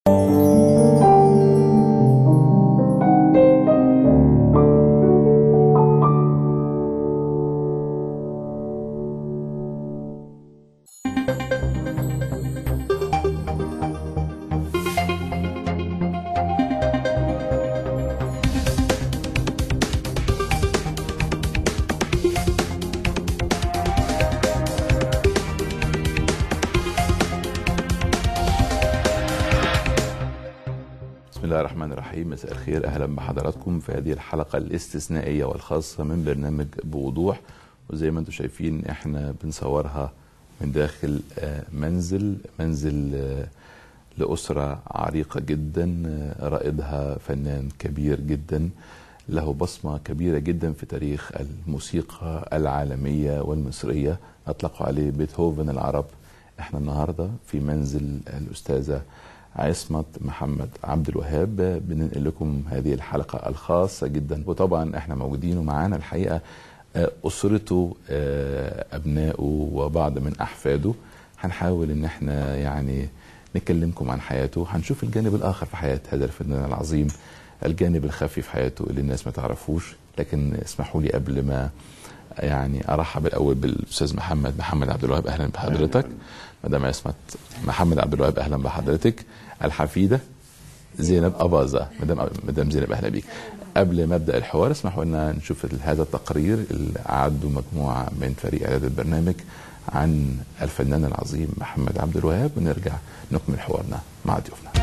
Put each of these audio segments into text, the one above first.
بسم الله الرحمن الرحيم مساء الخير اهلا بحضراتكم في هذه الحلقه الاستثنائيه والخاصه من برنامج بوضوح وزي ما انتم شايفين احنا بنصورها من داخل آه، منزل منزل آه، لاسره عريقه جدا آه، رائدها فنان كبير جدا له بصمه كبيره جدا في تاريخ الموسيقى العالميه والمصريه اطلقوا عليه بيتهوفن العرب احنا النهارده في منزل الاستاذه عصمت محمد عبد الوهاب بننقل لكم هذه الحلقة الخاصة جدا وطبعا احنا موجودين ومعانا الحقيقة آه، أسرته آه، أبنائه وبعض من أحفاده هنحاول إن احنا يعني نكلمكم عن حياته هنشوف الجانب الآخر في حياة هذا الفنان العظيم الجانب الخفي في حياته اللي الناس ما تعرفوش لكن اسمحوا لي قبل ما يعني ارحب الاول بالاستاذ محمد محمد عبد الوهاب اهلا بحضرتك مدام عصمت محمد عبد الوهاب اهلا بحضرتك الحفيده زينب اباظه مدام مدام زينب اهلا بيك قبل ما ابدا الحوار اسمحوا لنا نشوف هذا التقرير اللي اعده مجموعه من فريق اعداد البرنامج عن الفنان العظيم محمد عبد الوهاب ونرجع نكمل حوارنا مع ضيوفنا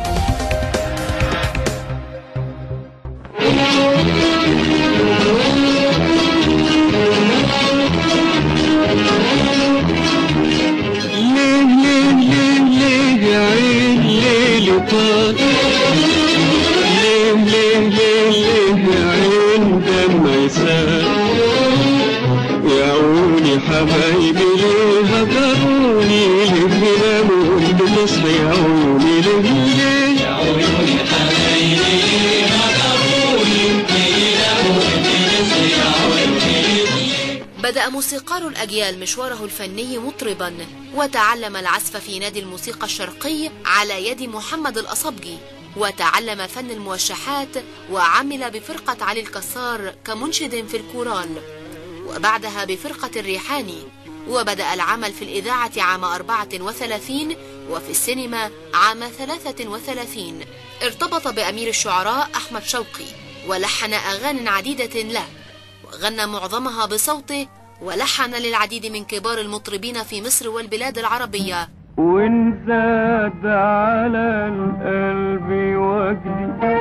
ليه ليه ليه ليه يا عين ليل طال ليه ليه ليه ليه يا عين دمع يسال يا عوني حبايبي ليه هجروني ليه بناموا بتصحي يا عوني ليه ليه يا عوني حبايبي ليه هجروني بناموا بتصحي يا عوني بدأ موسيقار الأجيال مشواره الفني مطربا وتعلم العزف في نادي الموسيقى الشرقي على يد محمد الأصبجي وتعلم فن الموشحات وعمل بفرقة علي الكسار كمنشد في الكورال وبعدها بفرقة الريحاني وبدأ العمل في الإذاعة عام 34 وفي السينما عام 33 ارتبط بأمير الشعراء أحمد شوقي ولحن أغاني عديدة له وغنى معظمها بصوته ولحن للعديد من كبار المطربين في مصر والبلاد العربية وان زاد على القلب وجدي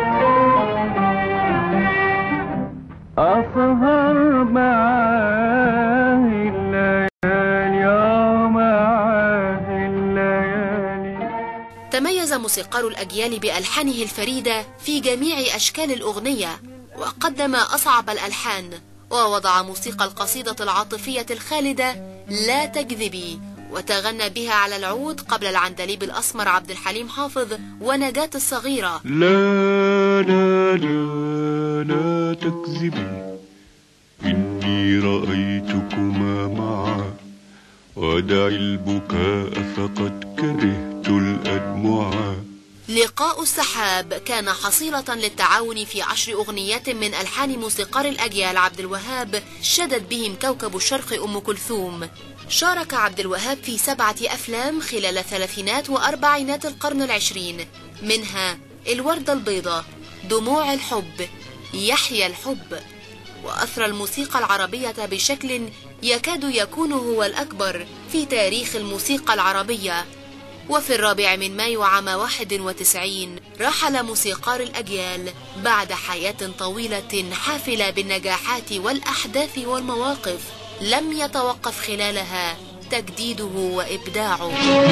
أسهر معاه الليالي آه معاه الليالي تميز موسيقار الأجيال بألحانه الفريدة في جميع أشكال الأغنية وقدم أصعب الألحان ووضع موسيقى القصيدة العاطفية الخالدة لا تكذبي وتغنى بها على العود قبل العندليب الأسمر عبد الحليم حافظ ونجاة الصغيرة لا لا لا لا تكذبي إني رأيتكما معا ودعي البكاء فقد كرهت الأدمعا لقاء السحاب كان حصيلة للتعاون في عشر أغنيات من ألحان موسيقار الأجيال عبد الوهاب شدت بهم كوكب الشرق أم كلثوم شارك عبد الوهاب في سبعة أفلام خلال ثلاثينات وأربعينات القرن العشرين منها الوردة البيضاء دموع الحب يحيى الحب وأثرى الموسيقى العربية بشكل يكاد يكون هو الأكبر في تاريخ الموسيقى العربية وفي الرابع من مايو عام 91 رحل موسيقار الأجيال بعد حياة طويلة حافلة بالنجاحات والأحداث والمواقف لم يتوقف خلالها تجديده وإبداعه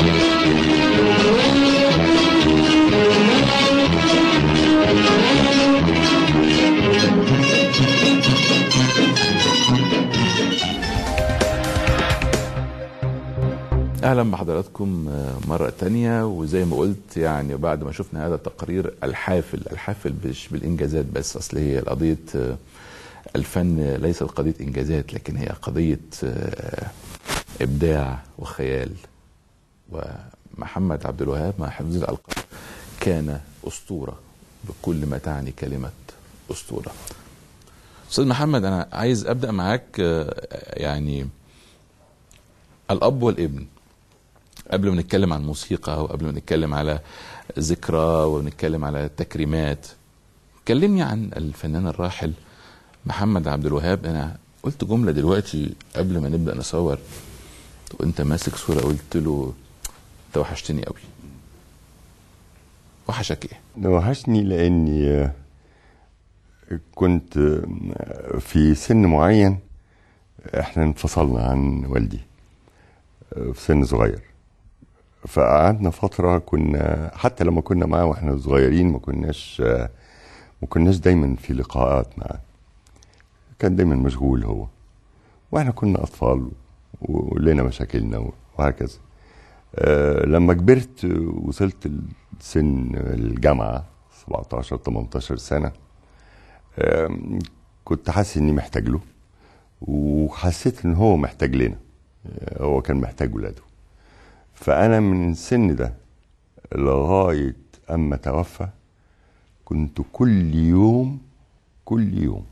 اهلا بحضراتكم مره تانية وزي ما قلت يعني بعد ما شفنا هذا التقرير الحافل الحافل مش بالانجازات بس اصل هي قضيه الفن ليست قضيه انجازات لكن هي قضيه ابداع وخيال ومحمد عبد الوهاب مع حفظ الالقاب كان اسطوره بكل ما تعني كلمه اسطوره استاذ محمد انا عايز ابدا معاك آه، يعني الاب والابن قبل ما نتكلم عن موسيقى وقبل ما نتكلم على ذكرى ونتكلم على تكريمات كلمني عن الفنان الراحل محمد عبد الوهاب انا قلت جمله دلوقتي قبل ما نبدا نصور وانت ماسك صوره قلت له انت وحشتني قوي وحشك ايه ده وحشني لاني آه، كنت آه، في سن معين احنا انفصلنا عن والدي آه، في سن صغير فقعدنا فترة كنا حتى لما كنا معاه واحنا صغيرين ما كناش آه، ما كناش دايما في لقاءات معاه كان دايما مشغول هو واحنا كنا اطفال ولنا مشاكلنا وهكذا آه، لما كبرت آه، وصلت لسن الجامعة 17 18 سنة آم، كنت حاسس اني محتاج له وحسيت ان هو محتاج لنا آه، هو كان محتاج ولاده فانا من السن ده لغايه اما توفى كنت كل يوم كل يوم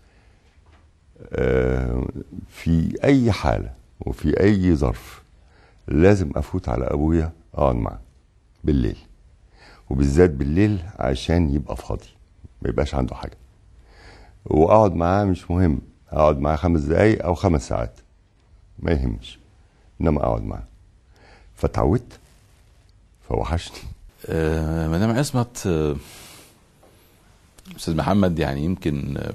آه، في اي حاله وفي اي ظرف لازم افوت على ابويا اقعد معاه بالليل وبالذات بالليل عشان يبقى فاضي ما يبقاش عنده حاجه واقعد معاه مش مهم اقعد معاه خمس دقايق او خمس ساعات ما يهمش انما اقعد معاه فتعودت فوحشني آه، مدام عصمت آه، استاذ محمد يعني يمكن آه،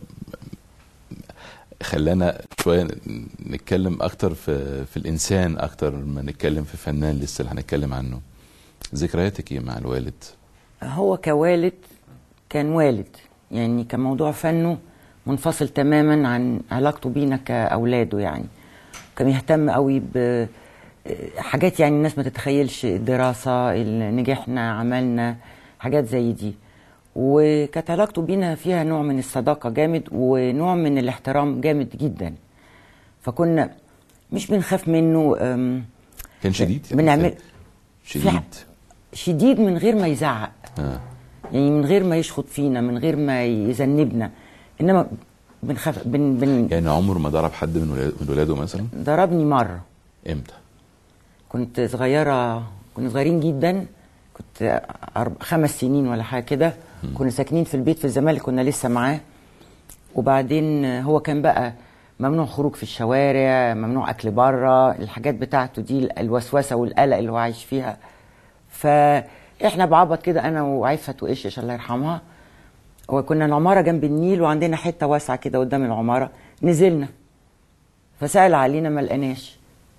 خلانا شويه نتكلم اكتر في في الانسان اكتر ما نتكلم في فنان لسه اللي هنتكلم عنه ذكرياتك ايه مع الوالد هو كوالد كان والد يعني كموضوع فنه منفصل تماما عن علاقته بينا كأولاده يعني كان يهتم قوي ب حاجات يعني الناس ما تتخيلش الدراسة ال- نجحنا عملنا حاجات زي دي وكانت علاقته بينا فيها نوع من الصداقة جامد ونوع من الاحترام جامد جدا فكنا مش بنخاف منه أم، كان شديد يعني بنعمل- كان شديد شديد من غير ما يزعق آه. يعني من غير ما يشخط فينا من غير ما يذنبنا انما بنخاف بن بن يعني عمره ما ضرب حد من ولاده, من ولاده مثلا ضربني مره امتى كنت صغيره كنا صغيرين جدا كنت أرب... خمس سنين ولا حاجه كده كنا ساكنين في البيت في الزمالك كنا لسه معاه وبعدين هو كان بقى ممنوع خروج في الشوارع ممنوع اكل بره الحاجات بتاعته دي الوسوسه والقلق اللي هو عايش فيها فاحنا بعبط كده انا وعفت وقشش الله يرحمها وكنا العماره جنب النيل وعندنا حته واسعه كده قدام العماره نزلنا فسال علينا ما لقيناش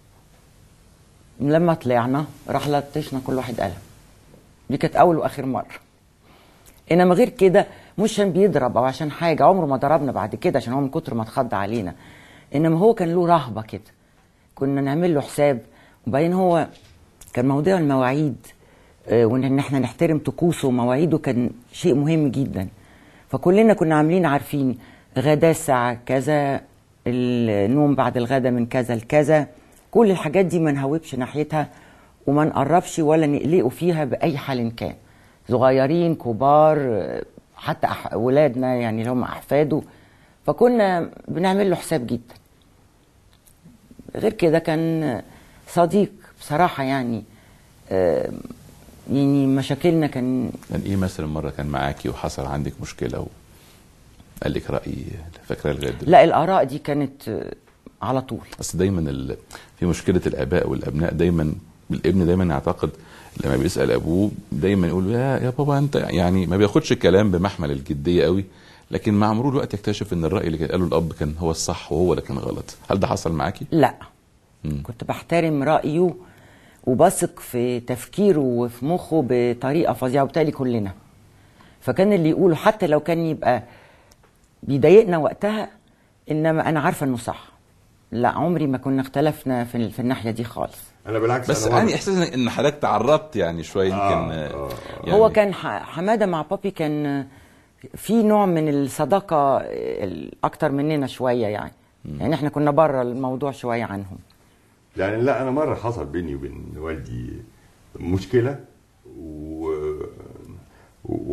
لما طلعنا راح لطشنا كل واحد قلم دي كانت اول واخر مره انما غير كده مش عشان بيضرب او عشان حاجه عمره ما ضربنا بعد كده عشان هو من كتر ما اتخض علينا انما هو كان له رهبه كده كنا نعمل له حساب وبعدين هو كان موضوع المواعيد آه، وان إن احنا نحترم طقوسه ومواعيده كان شيء مهم جدا فكلنا كنا عاملين عارفين غدا الساعه كذا النوم بعد الغدا من كذا لكذا كل الحاجات دي ما نهوبش ناحيتها وما نقربش ولا نقلقوا فيها باي حال كان صغيرين كبار آه، حتى أح- ولادنا يعني اللي هم احفاده فكنا بنعمل له حساب جدا غير كده كان صديق بصراحه يعني آه، يعني مشاكلنا كان كان ايه مثلا مره كان معاكي وحصل عندك مشكله وقال لك راي فاكره لغايه دلوقتي لا الاراء دي كانت آه، على طول بس دايما ال... في مشكله الاباء والابناء دايما الابن دايما يعتقد لما بيسال ابوه دايما يقول له يا يا بابا انت يعني ما بياخدش الكلام بمحمل الجديه قوي لكن مع مرور الوقت يكتشف ان الراي اللي كان قاله الاب كان هو الصح وهو اللي كان غلط هل ده حصل معاكي لا مم. كنت بحترم رايه وبثق في تفكيره وفي مخه بطريقه فظيعه وبالتالي كلنا فكان اللي يقوله حتى لو كان يبقى بيضايقنا وقتها انما انا عارفه انه صح لا عمري ما كنا اختلفنا في, في الناحيه دي خالص انا بالعكس بس أنا يعني احساس ان حضرتك تعرضت يعني شويه يمكن آه، آه، آه. يعني هو كان ح- حماده مع بابي كان في نوع من الصداقه اكتر مننا شويه يعني يعني احنا كنا بره الموضوع شويه عنهم يعني لا انا مره حصل بيني وبين والدي مشكله و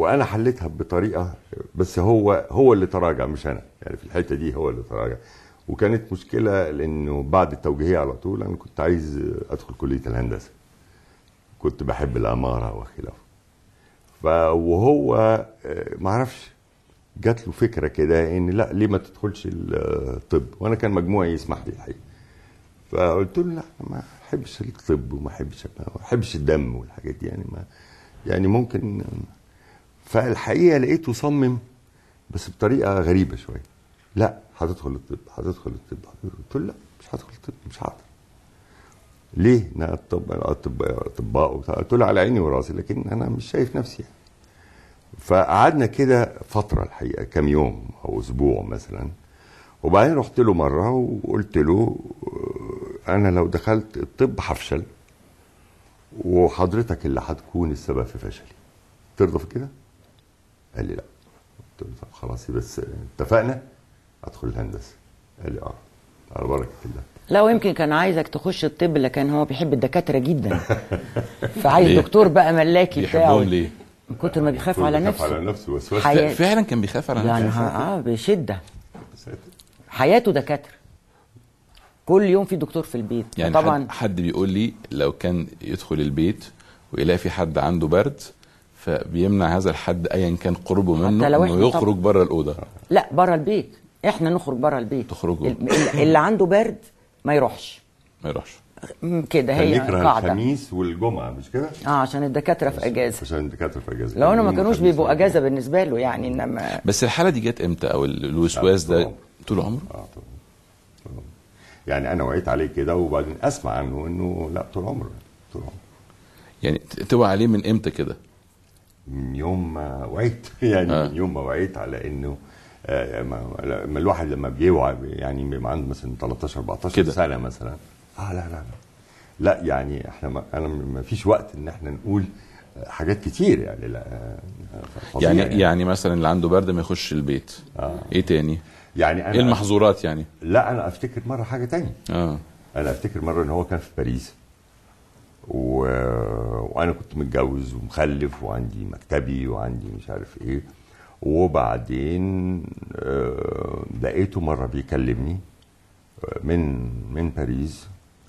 وانا حليتها بطريقه بس هو هو اللي تراجع مش انا يعني في الحته دي هو اللي تراجع وكانت مشكله لانه بعد التوجيهيه على طول انا كنت عايز ادخل كليه الهندسه كنت بحب العماره وخلافه ف وهو آه، ما اعرفش جات له فكره كده ان لا ليه ما تدخلش الطب وانا كان مجموعي يسمح لي الحقيقه فقلت له لا ما احبش الطب وما احبش ما احبش الدم والحاجات دي يعني ما يعني ممكن فالحقيقه لقيته صمم بس بطريقه غريبه شويه لا هتدخل الطب هتدخل الطب هتدخل. قلت له لا مش هدخل الطب مش هقدر ليه؟ انا الطب اطباء اطباء وبتاع. قلت له على عيني وراسي لكن انا مش شايف نفسي يعني. فقعدنا كده فتره الحقيقه كام يوم او اسبوع مثلا وبعدين رحت له مره وقلت له آه، انا لو دخلت الطب هفشل وحضرتك اللي هتكون السبب في فشلي ترضى في كده؟ قال لي لا قلت له طب خلاص بس اتفقنا ادخل الهندسه قال لي اه على بركه الله لا ويمكن كان عايزك تخش الطب لكن هو بيحب الدكاتره جدا فعايز ليه؟ دكتور بقى ملاكي بتاعه بيحبهم ليه؟ من كتر ما بيخاف على بيخاف على نفسه نفسه وسواس حياة. فعلا كان بيخاف على يعني نفسه ها- اه بشده ساتر. حياته دكاتره كل يوم في دكتور في البيت يعني طبعا حد, حد بيقول لي لو كان يدخل البيت ويلاقي في حد عنده برد فبيمنع هذا الحد ايا كان قربه منه لو انه إحنا يخرج بره الاوضه لا بره البيت احنا نخرج بره البيت تخرجوا. ال- اللي عنده برد ما يروحش ما يروحش م- كده كان هي يكره قاعده الخميس والجمعه مش كده؟ اه عشان الدكاتره في اجازه عشان الدكاتره في اجازه لو انا ما يوم كانوش الخميس بيبقوا والجمعة. اجازه بالنسبه له يعني انما بس الحاله دي جت امتى او ال- الوسواس طول ده عمره. طول عمره اه طبعا طول عمره. يعني انا وعيت عليه كده وبعدين اسمع عنه انه لا طول عمره طول عمره يعني ت- توعى عليه من امتى كده من يوم ما وعيت يعني آه. من يوم ما وعيت على انه آه، ما لما الواحد لما بيوعى يعني بيبقى عنده مثلا 13 14 كده. سنه مثلا اه لا لا لا لا يعني احنا ما انا ما فيش وقت ان احنا نقول حاجات كتير يعني لا آه، فظيع يعني يعني مثلا اللي عنده برد ما يخش البيت آه. ايه تاني يعني انا ايه المحظورات يعني لا انا افتكر مره حاجه تانية اه انا افتكر مره ان هو كان في باريس و... وانا كنت متجوز ومخلف وعندي مكتبي وعندي مش عارف ايه وبعدين آه، لقيته مره بيكلمني آه، من من باريس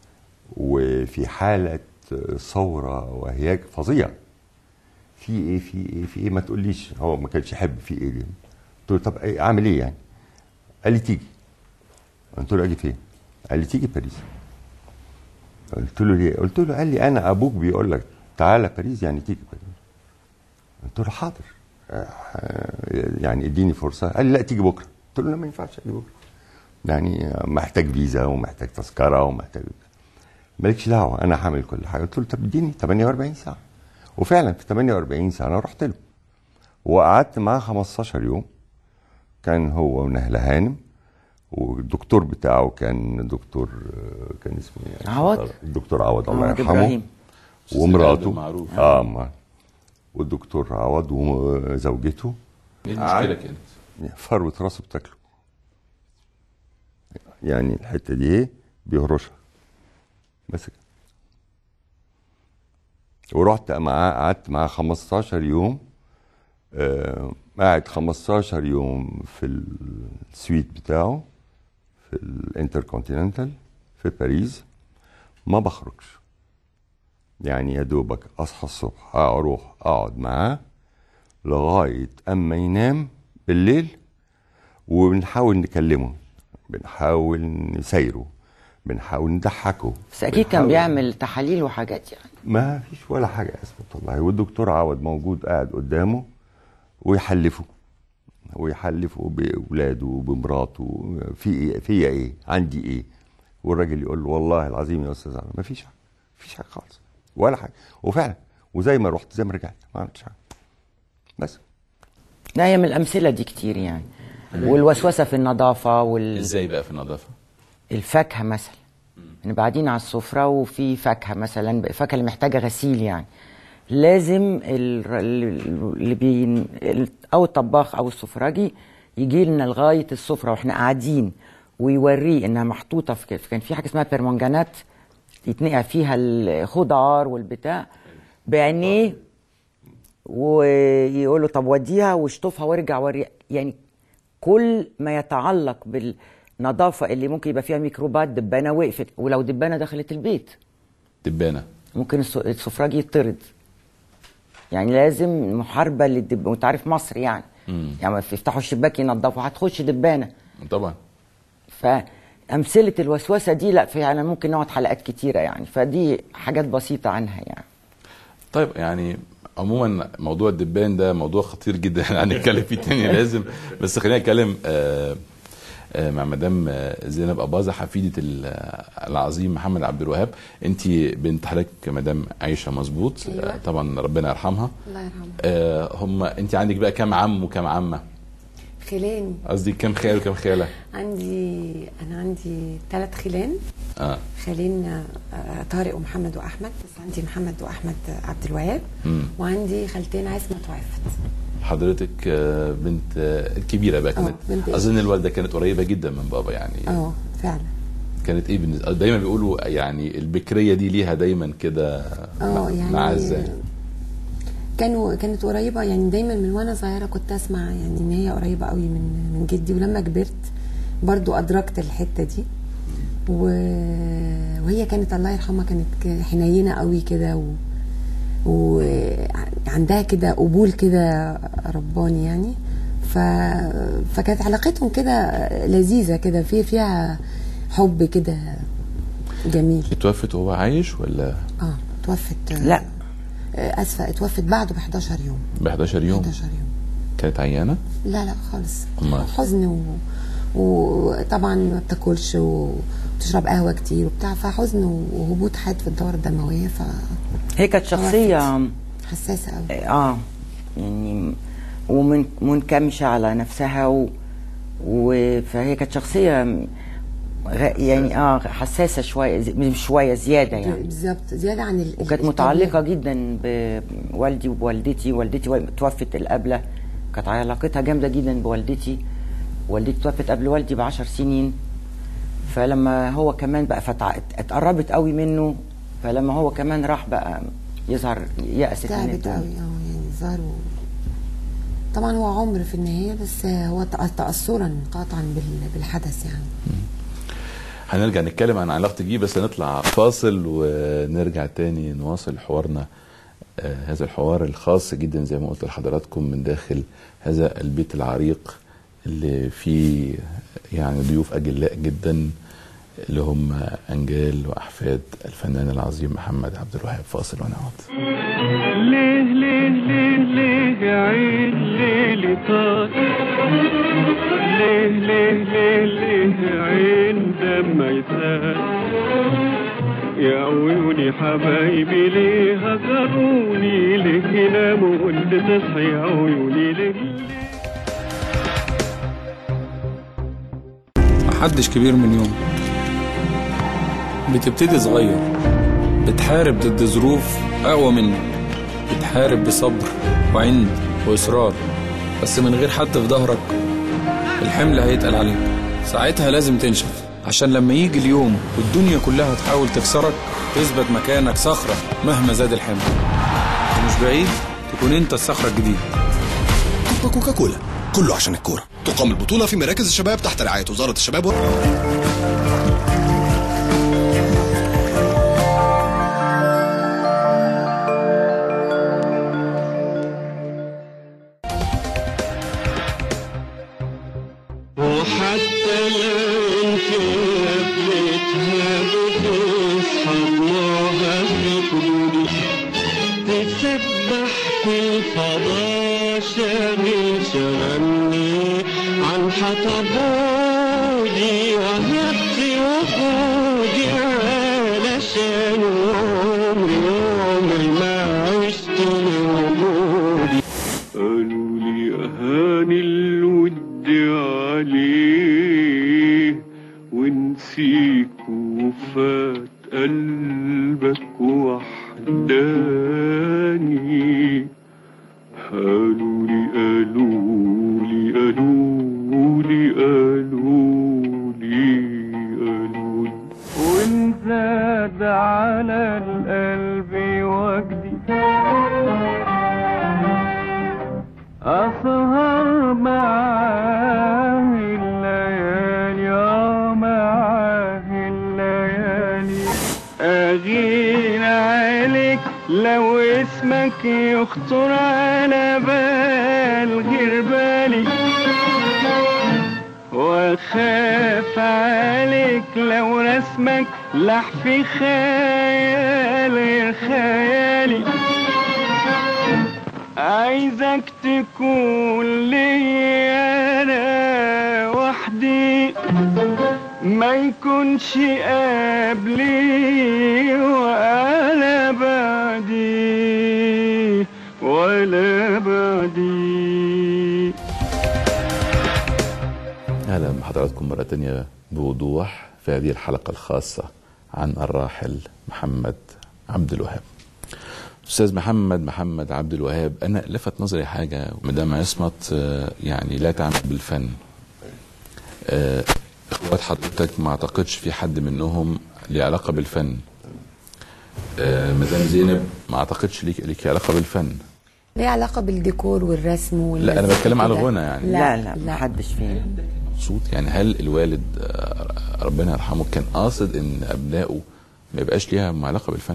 وفي حاله آه، ثوره وهياج فظيع في ايه في ايه في ايه ما تقوليش هو ما كانش يحب في ايه دي قلت له طب إيه اعمل ايه يعني قال لي تيجي قلت له اجي فين قال لي تيجي باريس قلت له ليه قلت له قال لي انا ابوك بيقول لك تعالى باريس يعني تيجي باريس قلت له حاضر آه، يعني اديني فرصه قال لي لا تيجي بكره قلت له لا ما ينفعش اجي بكره يعني محتاج فيزا ومحتاج تذكره ومحتاج مالكش دعوه انا هعمل كل حاجه قلت له طب اديني 48 ساعه وفعلا في 48 ساعه انا رحت له وقعدت معاه 15 يوم كان هو ونهله هانم والدكتور بتاعه كان دكتور آه، كان اسمه ايه؟ عوض؟ الدكتور عوض الله عوض يرحمه إبراهيم. أستاذ ومراته إلهام معروف. اه ما والدكتور عوض وزوجته ايه المشكله كانت فروه راسه بتاكله يعني الحته دي ايه بيهرشها بس كده ورحت معاه قعدت معاه 15 يوم آه قاعد 15 يوم في السويت بتاعه في الانتركونتيننتال في باريس ما بخرجش يعني يا دوبك اصحى الصبح اروح اقعد معاه لغايه اما ينام بالليل وبنحاول نكلمه بنحاول نسايره بنحاول نضحكه بس اكيد كان بنحاول- بيعمل تحاليل وحاجات يعني ما فيش ولا حاجه اثبت والله والدكتور عوض موجود قاعد قدامه ويحلفه ويحلفه باولاده وبمراته في ايه فيا ايه عندي ايه والراجل يقول له والله العظيم يا استاذ ما فيش حاجه ما فيش حاجه خالص ولا حاجه وفعلا وزي ما رحت زي ما رجعت ما عملتش حاجه بس لا هي من الامثله دي كتير يعني والوسوسه في النظافه وال... ازاي بقى في النظافه الفاكهه مثلا نبقى قاعدين على السفره وفي فاكهه مثلا الفاكهه اللي محتاجه غسيل يعني لازم ال- ال- اللي بي او الطباخ او السفراجي يجي لنا لغايه السفره واحنا قاعدين ويوريه انها محطوطه في كان في حاجه اسمها بيرمنجانات يتنقع فيها الخضار والبتاع بعينيه ويقول له طب وديها واشطفها وارجع وري يعني كل ما يتعلق بالنظافه اللي ممكن يبقى فيها ميكروبات دبانه وقفت ولو دبانه دخلت البيت دبانه ممكن الس- السفراج يطرد يعني لازم محاربه للدب وانت عارف مصر يعني يعني ما يفتحوا الشباك ينظفوا هتخش دبانه طبعا فامثله الوسوسه دي لا فعلا ممكن نقعد حلقات كتيره يعني فدي حاجات بسيطه عنها يعني طيب يعني عموما موضوع الدبان ده موضوع خطير جدا هنتكلم فيه تاني لازم بس خلينا نتكلم آه، آه، مع مدام آه، زينب أباظة حفيدة ال- آه، العظيم محمد عبد الوهاب انت بنت حضرتك مدام عايشة مظبوط أيوة. آه، طبعا ربنا يرحمها الله يرحمه آه، هم انت عندك بقى كام عم وكام عمة خلاني قصدي كام خال وكام خالة عندي انا عندي ثلاث خلان اه خالين آه، طارق ومحمد واحمد بس عندي محمد واحمد عبد الوهاب مم. وعندي خالتين عصمت وعفت حضرتك آه، بنت آه، الكبيرة بقى كانت بنت أظن الوالدة كانت قريبة جدا من بابا يعني اه فعلا كانت ايه بالنسبه دايما بيقولوا يعني البكريه دي ليها دايما كده اه يعني معزه كانوا كانت قريبه يعني دايما من وانا صغيره كنت اسمع يعني ان هي قريبه قوي من من جدي ولما كبرت برضو ادركت الحته دي و... وهي كانت الله يرحمها كانت ك- حنينه قوي كده و... وعندها كده قبول كده رباني يعني ف... فكانت علاقتهم كده لذيذه كده في فيها حب كده جميل اتوفت وهو عايش ولا اه توفت لا آه، اسفه اتوفت بعده ب 11 يوم ب 11 يوم 11 يوم كانت عيانه لا لا خالص أمال؟ حزن و... وطبعا ما بتاكلش وبتشرب قهوه كتير وبتاع فحزن وهبوط حاد في الدوره الدمويه ف هي كانت شخصيه حساسه قوي اه يعني ومن منكمشة على نفسها و... و... فهي كانت شخصية غ... يعني اه حساسة شوية ز- مش شوية زيادة يعني بالظبط زياده عن ال... وكانت متعلقة جدا بوالدي وبوالدتي والدتي و- توفت القبلة كانت علاقتها جامدة جدا بوالدتي والدتي توفت قبل والدي بعشر سنين فلما هو كمان بقى فتع... اتقربت قوي منه فلما هو كمان راح بقى يظهر يأست من تعبت الدنيا قوي اه يعني ظهروا طبعا هو عمر في النهايه بس هو تأ- تاثرا قاطعا بال... بالحدث يعني هنرجع نتكلم عن علاقتك بيه بس نطلع فاصل ونرجع تاني نواصل حوارنا آه هذا الحوار الخاص جدا زي ما قلت لحضراتكم من داخل هذا البيت العريق اللي فيه يعني ضيوف أجلاء جدا اللي هم أنجال وأحفاد الفنان العظيم محمد عبد الوهاب فاصل ونعود ليه ليه ليه ليه يا عين ليلي طار ليه ليه ليه ليه يا عين دم يسال يا عيوني حبايبي ليه هجروني ليه يناموا وانت تصحي يا عيوني ليه محدش كبير من يوم بتبتدي صغير بتحارب ضد ظروف أقوى منك بتحارب بصبر وعند وإصرار بس من غير حد في ظهرك الحمل هيتقل عليك ساعتها لازم تنشف عشان لما يجي اليوم والدنيا كلها تحاول تكسرك تثبت مكانك صخرة مهما زاد الحمل ومش بعيد تكون انت الصخرة الجديدة كوبا كوكا كولا كله عشان الكورة تقام البطولة في مراكز الشباب تحت رعاية وزارة الشباب و... وحتى لو انت قابلتها بتصحى دموعها في خدودي تسبح في الفضاء شاغل شغلني عن حطبودي وهبت وجودي علشان عمري عمري ما عشت لوجودي قالوا لي أهاني الود عليه ونسيك وفات قلبك وحداني قالوا لي قالوا لي قالوا لي قالوا أسهر معاه الليالي آه معاه الليالي أغير عليك لو اسمك يخطر على بال غير بالي واخاف عليك لو رسمك لح في خيال غير خيالي عايزك تكون لي انا وحدي ما يكونش قبلي ولا بعدي ولا بعدي اهلا بحضراتكم مره تانية بوضوح في هذه الحلقه الخاصه عن الراحل محمد عبد الوهاب استاذ محمد محمد عبد الوهاب انا لفت نظري حاجه مدام عصمت آه، يعني لا تعمل بالفن آه، اخوات حضرتك ما اعتقدش في حد منهم ليه علاقه بالفن آه، مدام زينب ما اعتقدش ليك ليك علاقه بالفن ليه علاقه بالديكور والرسم وال لا انا بتكلم على الغنى يعني لا لا, لا محدش فينا مبسوط يعني هل الوالد آه، ربنا يرحمه كان قاصد ان ابنائه ما يبقاش ليها علاقه بالفن؟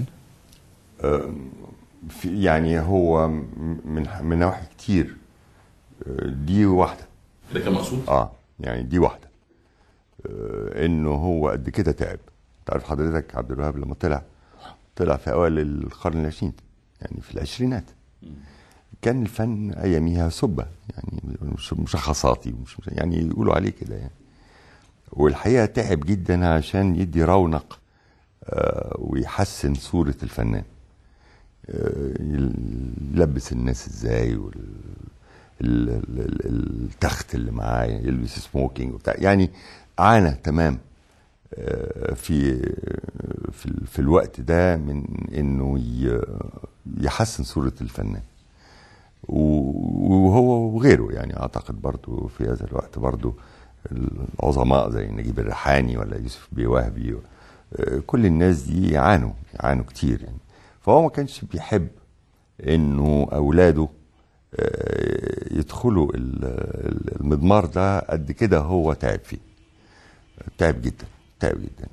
في يعني هو م- من من نواحي كتير آه، دي واحده ده كان مقصود؟ اه يعني دي واحده آه، انه هو قد كده تعب تعرف حضرتك عبد الوهاب لما طلع طلع في اوائل القرن العشرين يعني في العشرينات كان الفن اياميها سبه يعني مش مشخصاتي مش مش- يعني يقولوا عليه كده يعني والحقيقه تعب جدا عشان يدي رونق آه، ويحسن صوره الفنان آه، يلبس الناس ازاي وال ال- ال- ال- التخت اللي معاه يلبس سموكينج وبتاع يعني عانى تمام آه، في في, ال- في الوقت ده من انه ي- يحسن صوره الفنان و- وهو وغيره يعني اعتقد برضو في هذا الوقت برضو العظماء زي نجيب الريحاني ولا يوسف بيه وهبي آه، كل الناس دي يعانوا يعانوا كتير يعني فهو ما كانش بيحب انه اولاده آه، يدخلوا ال- ال- المضمار ده قد كده هو تعب فيه تعب جدا تعب جدا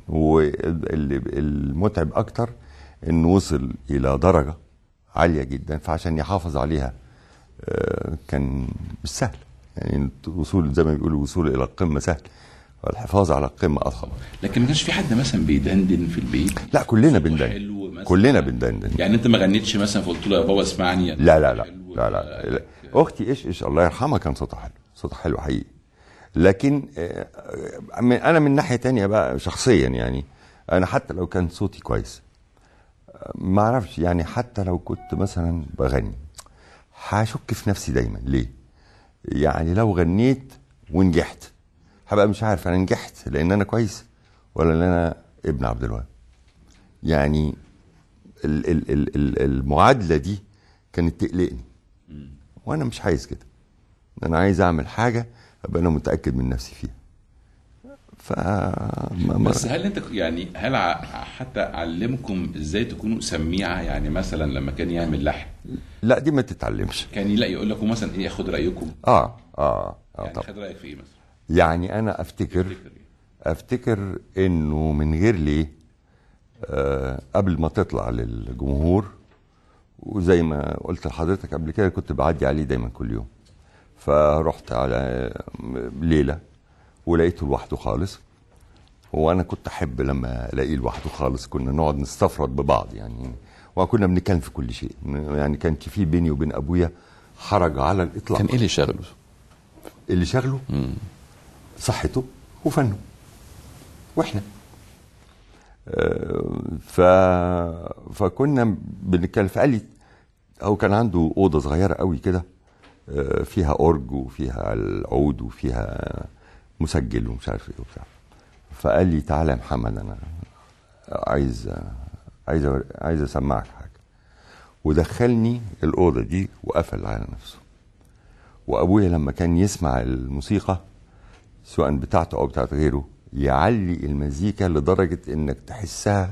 والمتعب اكتر انه وصل الى درجه عاليه جدا فعشان يحافظ عليها آه، كان مش سهل يعني الوصول زي ما بيقولوا الوصول الى القمه سهل والحفاظ على القمه اصعب لكن ما كانش في حد مثلا بيدندن في البيت لا كلنا صوته بندندن حلو مثلاً. كلنا بندندن يعني انت ما غنيتش مثلا فقلت له يا بابا اسمعني أنا لا لا لا حلو. لا لا, لا. اختي ايش ايش الله يرحمها كان صوتها حلو صوتها حلو حقيقي لكن آه، آه، من- انا من ناحيه تانية بقى شخصيا يعني انا حتى لو كان صوتي كويس آه، ما اعرفش يعني حتى لو كنت مثلا بغني هشك في نفسي دايما ليه يعني لو غنيت ونجحت هبقى مش عارف انا نجحت لان انا كويس ولا ان انا ابن عبد الوهاب يعني ال- ال- ال- ال- المعادله دي كانت تقلقني وانا مش عايز كده انا عايز اعمل حاجه ابقى انا متاكد من نفسي فيها ف ما- ما- بس هل انت يعني هل ع- حتى علمكم ازاي تكونوا سميعه يعني مثلا لما كان يعمل لحن لا دي ما تتعلمش كان يلاقي يقول لكم مثلا ايه خد رايكم اه اه اه يعني طبعا خد رايك في ايه مثلا يعني انا افتكر تفتكر إيه؟ افتكر انه من غير ليه آه قبل ما تطلع للجمهور وزي ما قلت لحضرتك قبل كده كنت بعدي عليه دايما كل يوم فرحت على ليله ولقيته لوحده خالص وانا كنت احب لما الاقيه لوحده خالص كنا نقعد نستفرد ببعض يعني وكنا بنتكلم في كل شيء يعني كان في بيني وبين ابويا حرج على الاطلاق كان ايه اللي شغله؟ اللي شغله صحته وفنه واحنا آه، ف فكنا بنتكلم فقال لي هو كان عنده اوضه صغيره قوي كده آه، فيها اورج وفيها العود وفيها مسجل ومش عارف ايه وبتاع فقال لي تعالى يا محمد انا عايز عايز عايز اسمعك حاجه ودخلني الاوضه دي وقفل على نفسه وابويا لما كان يسمع الموسيقى سواء بتاعته او بتاعت غيره يعلي المزيكا لدرجه انك تحسها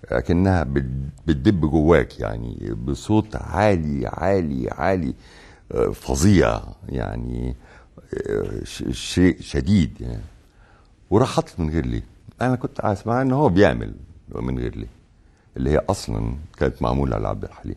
كأنها بت- بتدب جواك يعني بصوت عالي عالي عالي آه، فظيع يعني آه، ش- شيء شديد يعني وراح حاطط من غير ليه انا كنت اسمع ان هو بيعمل من غير ليه اللي هي اصلا كانت معموله على عبد الحليم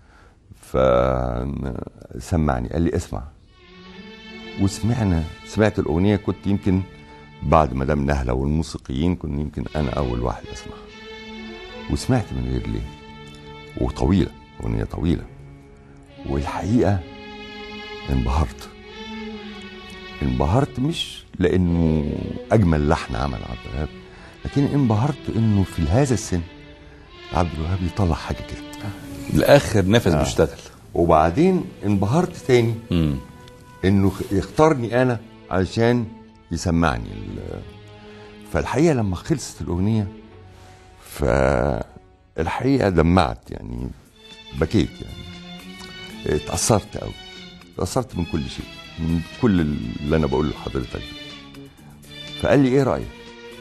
فسمعني قال لي اسمع وسمعنا سمعت الاغنيه كنت يمكن بعد مدام نهله والموسيقيين كنت يمكن انا اول واحد اسمعها وسمعت من غير ليه وطويله اغنيه طويله والحقيقه انبهرت انبهرت مش لانه اجمل لحن عمل عبد الوهاب لكن انبهرت انه في هذا السن عبد الوهاب يطلع حاجه كده الاخر نفس بيشتغل وبعدين انبهرت تاني مم. انه خ- يختارني انا علشان يسمعني ال- فالحقيقه لما خلصت الاغنيه فالحقيقه دمعت يعني بكيت يعني اتأثرت قوي اتأثرت من كل شيء من كل اللي انا بقوله لحضرتك ده. فقال لي ايه رايك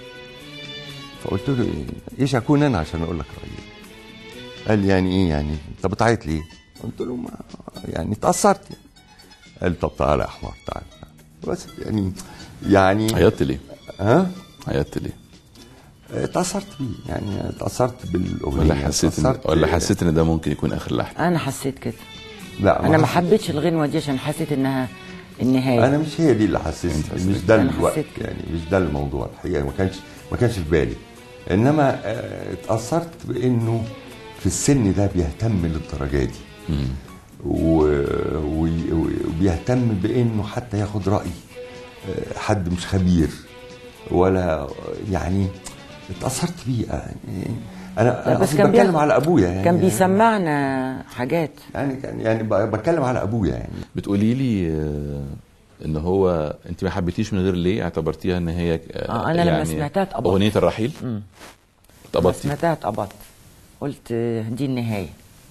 فقلت له إيه- ايش اكون انا عشان اقول لك رايي قال لي يعني ايه يعني انت بتعيط ليه قلت له ما يعني اتأثرت يعني قال لي طب تعالى يا حمار تعالى بس يعني يعني عيطت ليه؟ ها عيطت ليه؟ اتأثرت بيه يعني اتأثرت بالأغنية ولا حسيت إن اتأثرت- ولا حسيت ان ده ممكن يكون اخر لحن؟ انا حسيت كده لا انا ما حسيت- حبيتش الغنوه دي عشان حسيت انها النهايه انا مش هي دي اللي حسيت مش ده أنا الوقت حسيت كده. يعني مش ده الموضوع الحقيقه ما كانش ما كانش في بالي انما آه، اتاثرت بانه في السن ده بيهتم للدرجه دي و- و- وبيهتم بانه حتى ياخد راي آه، حد مش خبير ولا يعني اتاثرت بيه يعني انا لا، أنا بس أصلاً كان بتكلم بياخد- على ابويا يعني كان بيسمعنا حاجات يعني كان يعني ب- بتكلم على ابويا يعني بتقولي لي آه، ان هو انت ما حبيتيش من غير ليه اعتبرتيها ان هي آه، أنا لما سمعتها اتقبضت. اغنيه الرحيل مم. اتقبضتي سمعتها اتقبضت قلت آه، دي النهايه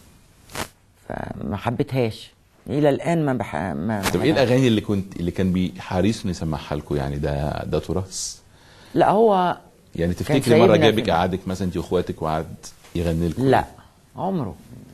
فما حبيتهاش الى الان ما بح... ما طب ايه الاغاني اللي كنت اللي كان بيحريص انه يسمعها لكم يعني ده ده تراث لا هو يعني كان تفتكري مره سايبنا جابك في- قعدك مثلا انت واخواتك وقعد يغني لكم لا عمره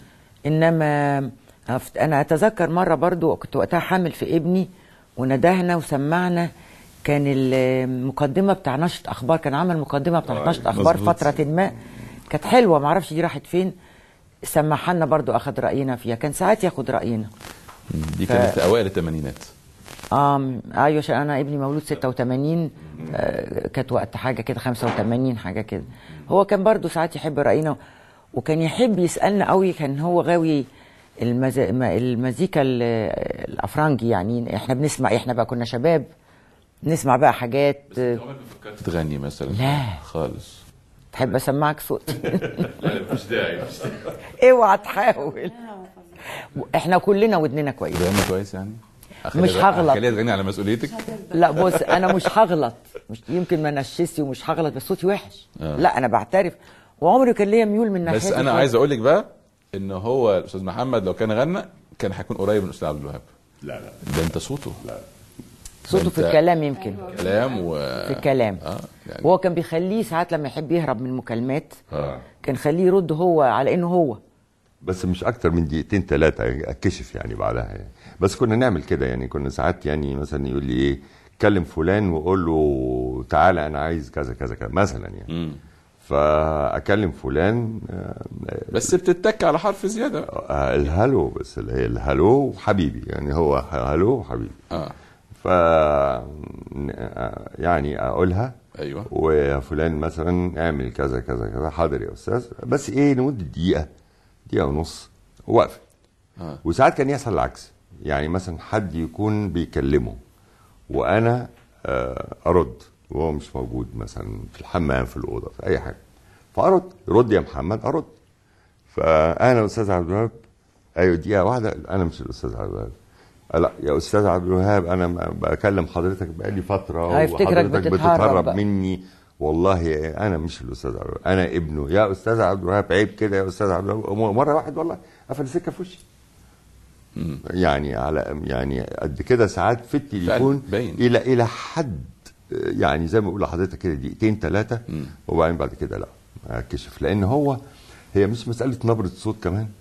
انما أفت- انا اتذكر مره برضو كنت وقتها حامل في ابني وندهنا وسمعنا كان المقدمه بتاع نشره اخبار كان عمل مقدمه بتاع آه، نشره اخبار مظبوط. فتره ما كانت حلوه معرفش دي راحت فين سمعها لنا برضو اخد راينا فيها كان ساعات ياخد راينا مم. دي ف- كانت اوائل الثمانينات اه ايوه عشان انا ابني مولود 86 آه كانت وقت حاجه كده 85 حاجه كده هو كان برضو ساعات يحب راينا وكان يحب يسالنا قوي كان هو غاوي المز... ما- المزيكا ال- الافرنجي يعني احنا بنسمع احنا بقى كنا شباب نسمع بقى حاجات آه، فكرت تغني مثلا لا. خالص تحب اسمعك صوت لا مش داعي مش داعي اوعى تحاول احنا كلنا ودننا كويس تغني كويس يعني مش أخليها- هغلط. اخليها تغني على مسؤوليتك لا بص انا مش هغلط مش يمكن ما نشستي ومش هغلط بس صوتي وحش آه. لا انا بعترف وعمري كان ليا ميول من ناحيه بس انا عايز اقول لك بقى ان هو الاستاذ محمد لو كان غنى كان هيكون قريب من الاستاذ عبد الوهاب لا لا ده انت صوته لا صوته في أنت- الكلام يمكن كلام و في الكلام اه يعني وهو كان بيخليه ساعات لما يحب يهرب من المكالمات اه كان يخليه يرد هو على انه هو بس مش اكتر من دقيقتين ثلاثه اتكشف يعني بعدها يعني. بس كنا نعمل كده يعني كنا ساعات يعني مثلا يقول لي ايه كلم فلان وقول له تعالى انا عايز كذا كذا كذا مثلا يعني مم. فاكلم فلان آه، بس بتتك على حرف زياده بقى. آه، الهلو بس اللي هي الهلو وحبيبي يعني هو هلو وحبيبي اه ف يعني اقولها ايوه ويا فلان مثلا اعمل كذا كذا كذا حاضر يا استاذ بس ايه لمده دقيقه دقيقه ونص وقف اه وساعات كان يحصل العكس يعني مثلا حد يكون بيكلمه وانا آه، ارد وهو مش موجود مثلا في الحمام في الاوضه في اي حاجه فارد رد يا محمد ارد فانا استاذ عبد الوهاب ايوه دقيقه واحده انا مش الاستاذ عبد الوهاب آه، لا يا استاذ عبد الوهاب انا م- بكلم حضرتك بقالي فتره هيفتكرك وحضرتك بتتهرب بتتهرب بقى. مني والله انا مش الاستاذ عبد الوهاب انا ابنه يا استاذ عبد الوهاب عيب كده يا استاذ عبد الوهاب مره واحد والله قفل السكه في وشي مم. يعني على يعني قد كده ساعات في التليفون فعلا، باين. الى الى حد يعني زي ما بقول لحضرتك كده دقيقتين ثلاثه مم. وبعدين بعد كده لا اكشف لان هو هي مش مساله نبره صوت كمان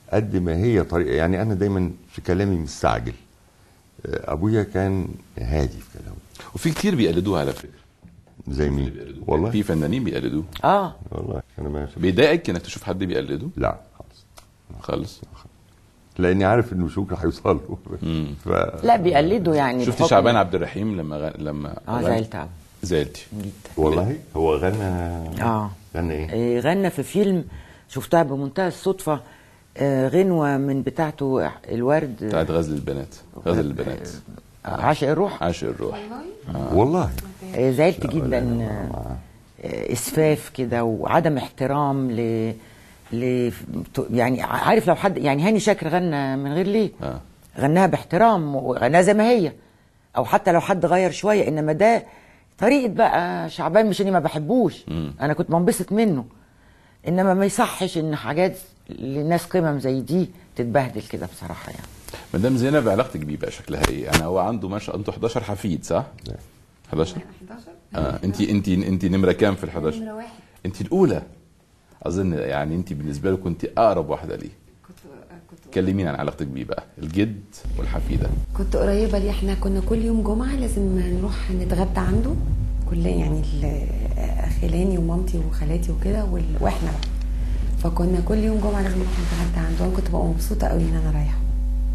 قد ما هي طريقه يعني انا دايما في كلامي مستعجل آه، ابويا كان هادي في كلامه وفي كتير بيقلدوه على فكره زي مين بيقلدوه. والله في فنانين بيقلدوه اه والله انا ما بيضايقك انك تشوف حد بيقلده لا خالص خالص لاني عارف انه شكرا هيوصل له ف... لا بيقلدوا يعني شفت بحكم- شعبان عبد الرحيم لما غ... لما اه غنى؟ زعلت أوي زعلتي جدا والله هو غنى اه غنى ايه؟ إيه، غنى في فيلم شفتها بمنتهى الصدفه آه، غنوه من بتاعته الورد بتاعت غزل البنات غزل البنات عاشق الروح عاشق الروح والله آه، زعلت جدا آه، آه، اسفاف كده وعدم احترام ل ل يعني عارف لو حد يعني هاني شاكر غنى من غير ليه آه. غناها باحترام وغناها زي ما هي او حتى لو حد غير شويه انما ده طريقه بقى شعبان مش اني ما بحبوش انا كنت بنبسط منه انما ما يصحش ان حاجات لناس قمم زي دي تتبهدل كده بصراحه يعني مدام زينب علاقتك بيه بقى شكلها ايه؟ انا هو عنده ما شاء انتوا 11 حفيد صح؟ 11 اه انت انت انت نمره كام في ال 11 نمرة واحد انت الاولى اظن يعني انت بالنسبه له كنت اقرب واحده ليه كنت كنت كلمينا عن علاقتك بيه بقى الجد والحفيده كنت قريبة ليه احنا كنا كل يوم جمعة لازم نروح نتغدى عنده كل يعني ال- خلاني ومامتي وخالاتي وكده وال- واحنا بقى فكنا كل يوم جمعة لازم نروح نتغدى عنده وانا كنت ببقى مبسوطة قوي ان انا رايحة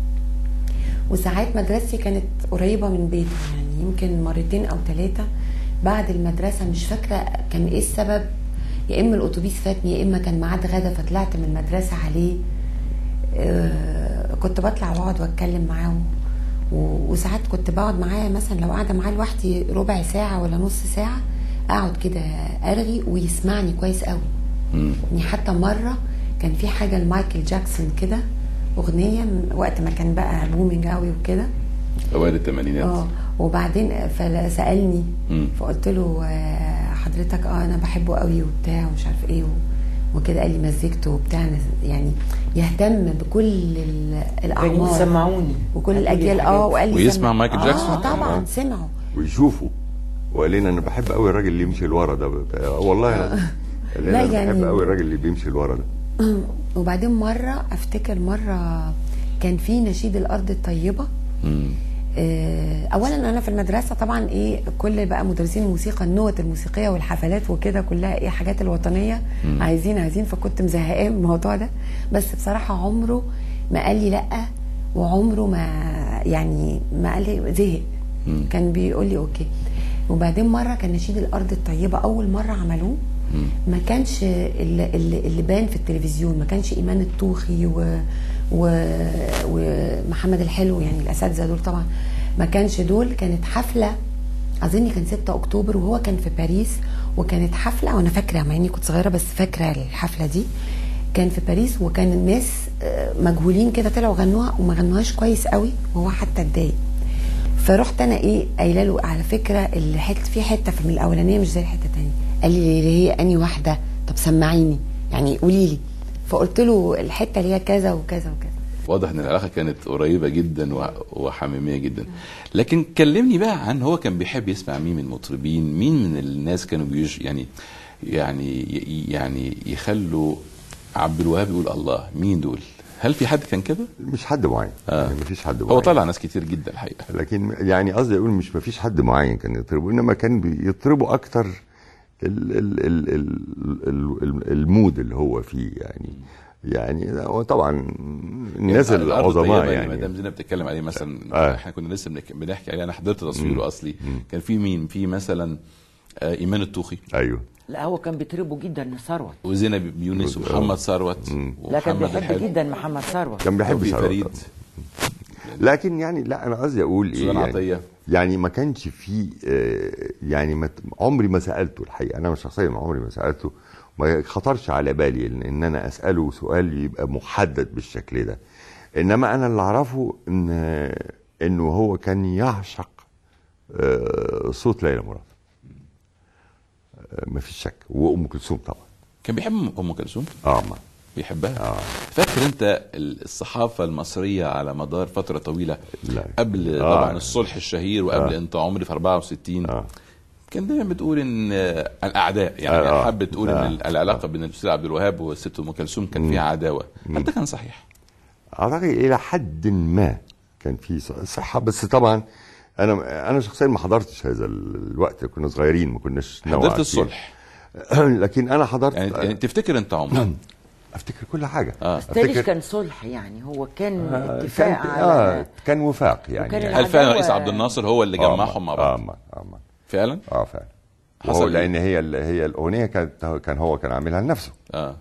وساعات مدرستي كانت قريبة من بيته يعني يمكن مرتين او ثلاثة بعد المدرسة مش فاكرة كان ايه السبب يا اما الاتوبيس فاتني يا اما كان ميعاد غدا فطلعت من المدرسة عليه آه، كنت بطلع واقعد واتكلم معاه و- وساعات كنت بقعد معاه مثلا لو قاعده معاه لوحدي ربع ساعه ولا نص ساعه اقعد كده ارغي ويسمعني كويس قوي يعني حتى مره كان في حاجه لمايكل جاكسون كده اغنيه من وقت ما كان بقى بومينج قوي وكده اوائل الثمانينات اه وبعدين فسالني مم. فقلت له آه، حضرتك اه انا بحبه قوي وبتاع ومش عارف ايه و- وكده قال لي مزجته وبتاع أنا يعني يهتم بكل ال- كانوا الاعمار سمعوني وكل قالوا لي الاجيال الحاجات اه دي. وقال لي ويسمع سمع- مايكل جاكسون؟ اه طبعا آه. سمعوا ويشوفوا وقال لنا انا بحب قوي الراجل اللي يمشي لورا ده آه، والله العظيم. قال لنا لا انا يعني- بحب قوي الراجل اللي بيمشي لورا ده وبعدين مره افتكر مره كان في نشيد الارض الطيبه مم. آه، اولا انا في المدرسه طبعا ايه كل بقى مدرسين الموسيقى النوت الموسيقيه والحفلات وكده كلها ايه حاجات الوطنيه عايزين عايزين فكنت مزهقاه من الموضوع ده بس بصراحه عمره ما قال لي لا وعمره ما يعني ما قال لي زهق كان بيقول لي اوكي وبعدين مره كان نشيد الارض الطيبه اول مره عملوه ما كانش اللي, اللي, اللي بان في التلفزيون ما كانش ايمان الطوخي و و ومحمد الحلو يعني الاساتذه دول طبعا ما كانش دول كانت حفله اظن كان 6 اكتوبر وهو كان في باريس وكانت حفله وانا فاكره مع اني كنت صغيره بس فاكره الحفله دي كان في باريس وكان الناس آه، مجهولين كده طلعوا غنوها وما غنوهاش كويس قوي وهو حتى اتضايق فرحت انا ايه قايله له على فكره الحته في حته في من الاولانيه مش زي الحته الثانيه قال لي اللي هي اني واحده طب سمعيني يعني قولي لي فقلت له الحته اللي هي كذا وكذا وكذا واضح ان العلاقه كانت قريبه جدا و- وحميميه جدا لكن كلمني بقى عن هو كان بيحب يسمع مين من المطربين مين من الناس كانوا بيج يعني يعني يعني يخلوا عبد الوهاب يقول الله مين دول هل في حد كان كده مش حد معين آه. يعني مفيش حد معين هو طلع ناس كتير جدا الحقيقه لكن يعني قصدي اقول مش مفيش حد معين كان يطربه انما كان بيطربوا اكتر ال ال ال ال ال ال المود اللي هو فيه يعني يعني هو طبعا الناس يعني الأرض العظماء الطيبة اللي يعني مدام زينب بتتكلم عليه مثلا آه. احنا كنا لسه بنك- بنحكي عليه انا حضرت تصويره اصلي كان في مين في مثلا آه، ايمان الطوخي ايوه لا هو كان بيطربه جدا ثروت وزينب يونس ومحمد ثروت لا كان ومحمد بيحب الحلو جدا محمد ثروت كان بيحب توفيق ثروت فريد طبعاً. لكن يعني لا انا قصدي اقول ايه سليمان يعني, عطية. يعني ما كانش في آه، يعني ما ت- عمري ما سالته الحقيقه انا شخصيا عمري ما سالته ما خطرش على بالي ان, إن انا اساله سؤال يبقى محدد بالشكل ده انما انا اللي اعرفه ان انه هو كان يعشق آه، صوت ليلى مراد ما فيش شك وام كلثوم طبعا كان بيحب ام كلثوم اه ما بيحبها آه. فاكر انت الصحافه المصريه على مدار فتره طويله لا. قبل آه. طبعا الصلح الشهير وقبل آه. انت عمري في 64 آه. كان دايما بتقول ان آه، الاعداء يعني آه. حابه تقول آه. ان العلاقه بين الاستاذ عبد الوهاب والست ام كلثوم كان فيها عداوه هل ده كان صحيح؟ اعتقد الى حد ما كان في صحه بس طبعا انا انا شخصيا ما حضرتش هذا الوقت كنا صغيرين ما كناش نوعا حضرت فيه. الصلح لكن انا حضرت يعني, يعني تفتكر انت عمر افتكر كل حاجه آه. بس تاليش كان صلح يعني هو كان آه، اتفاق كان على اه كان وفاق يعني وكان يعني هل فعلا العداوة- رئيس عبد الناصر هو اللي آه، جمعهم مع بعض اه اه آه. فعلا اه فعلا حصل وهو إيه؟ لان هي ال- هي الاغنيه كانت كان هو كان عاملها لنفسه اه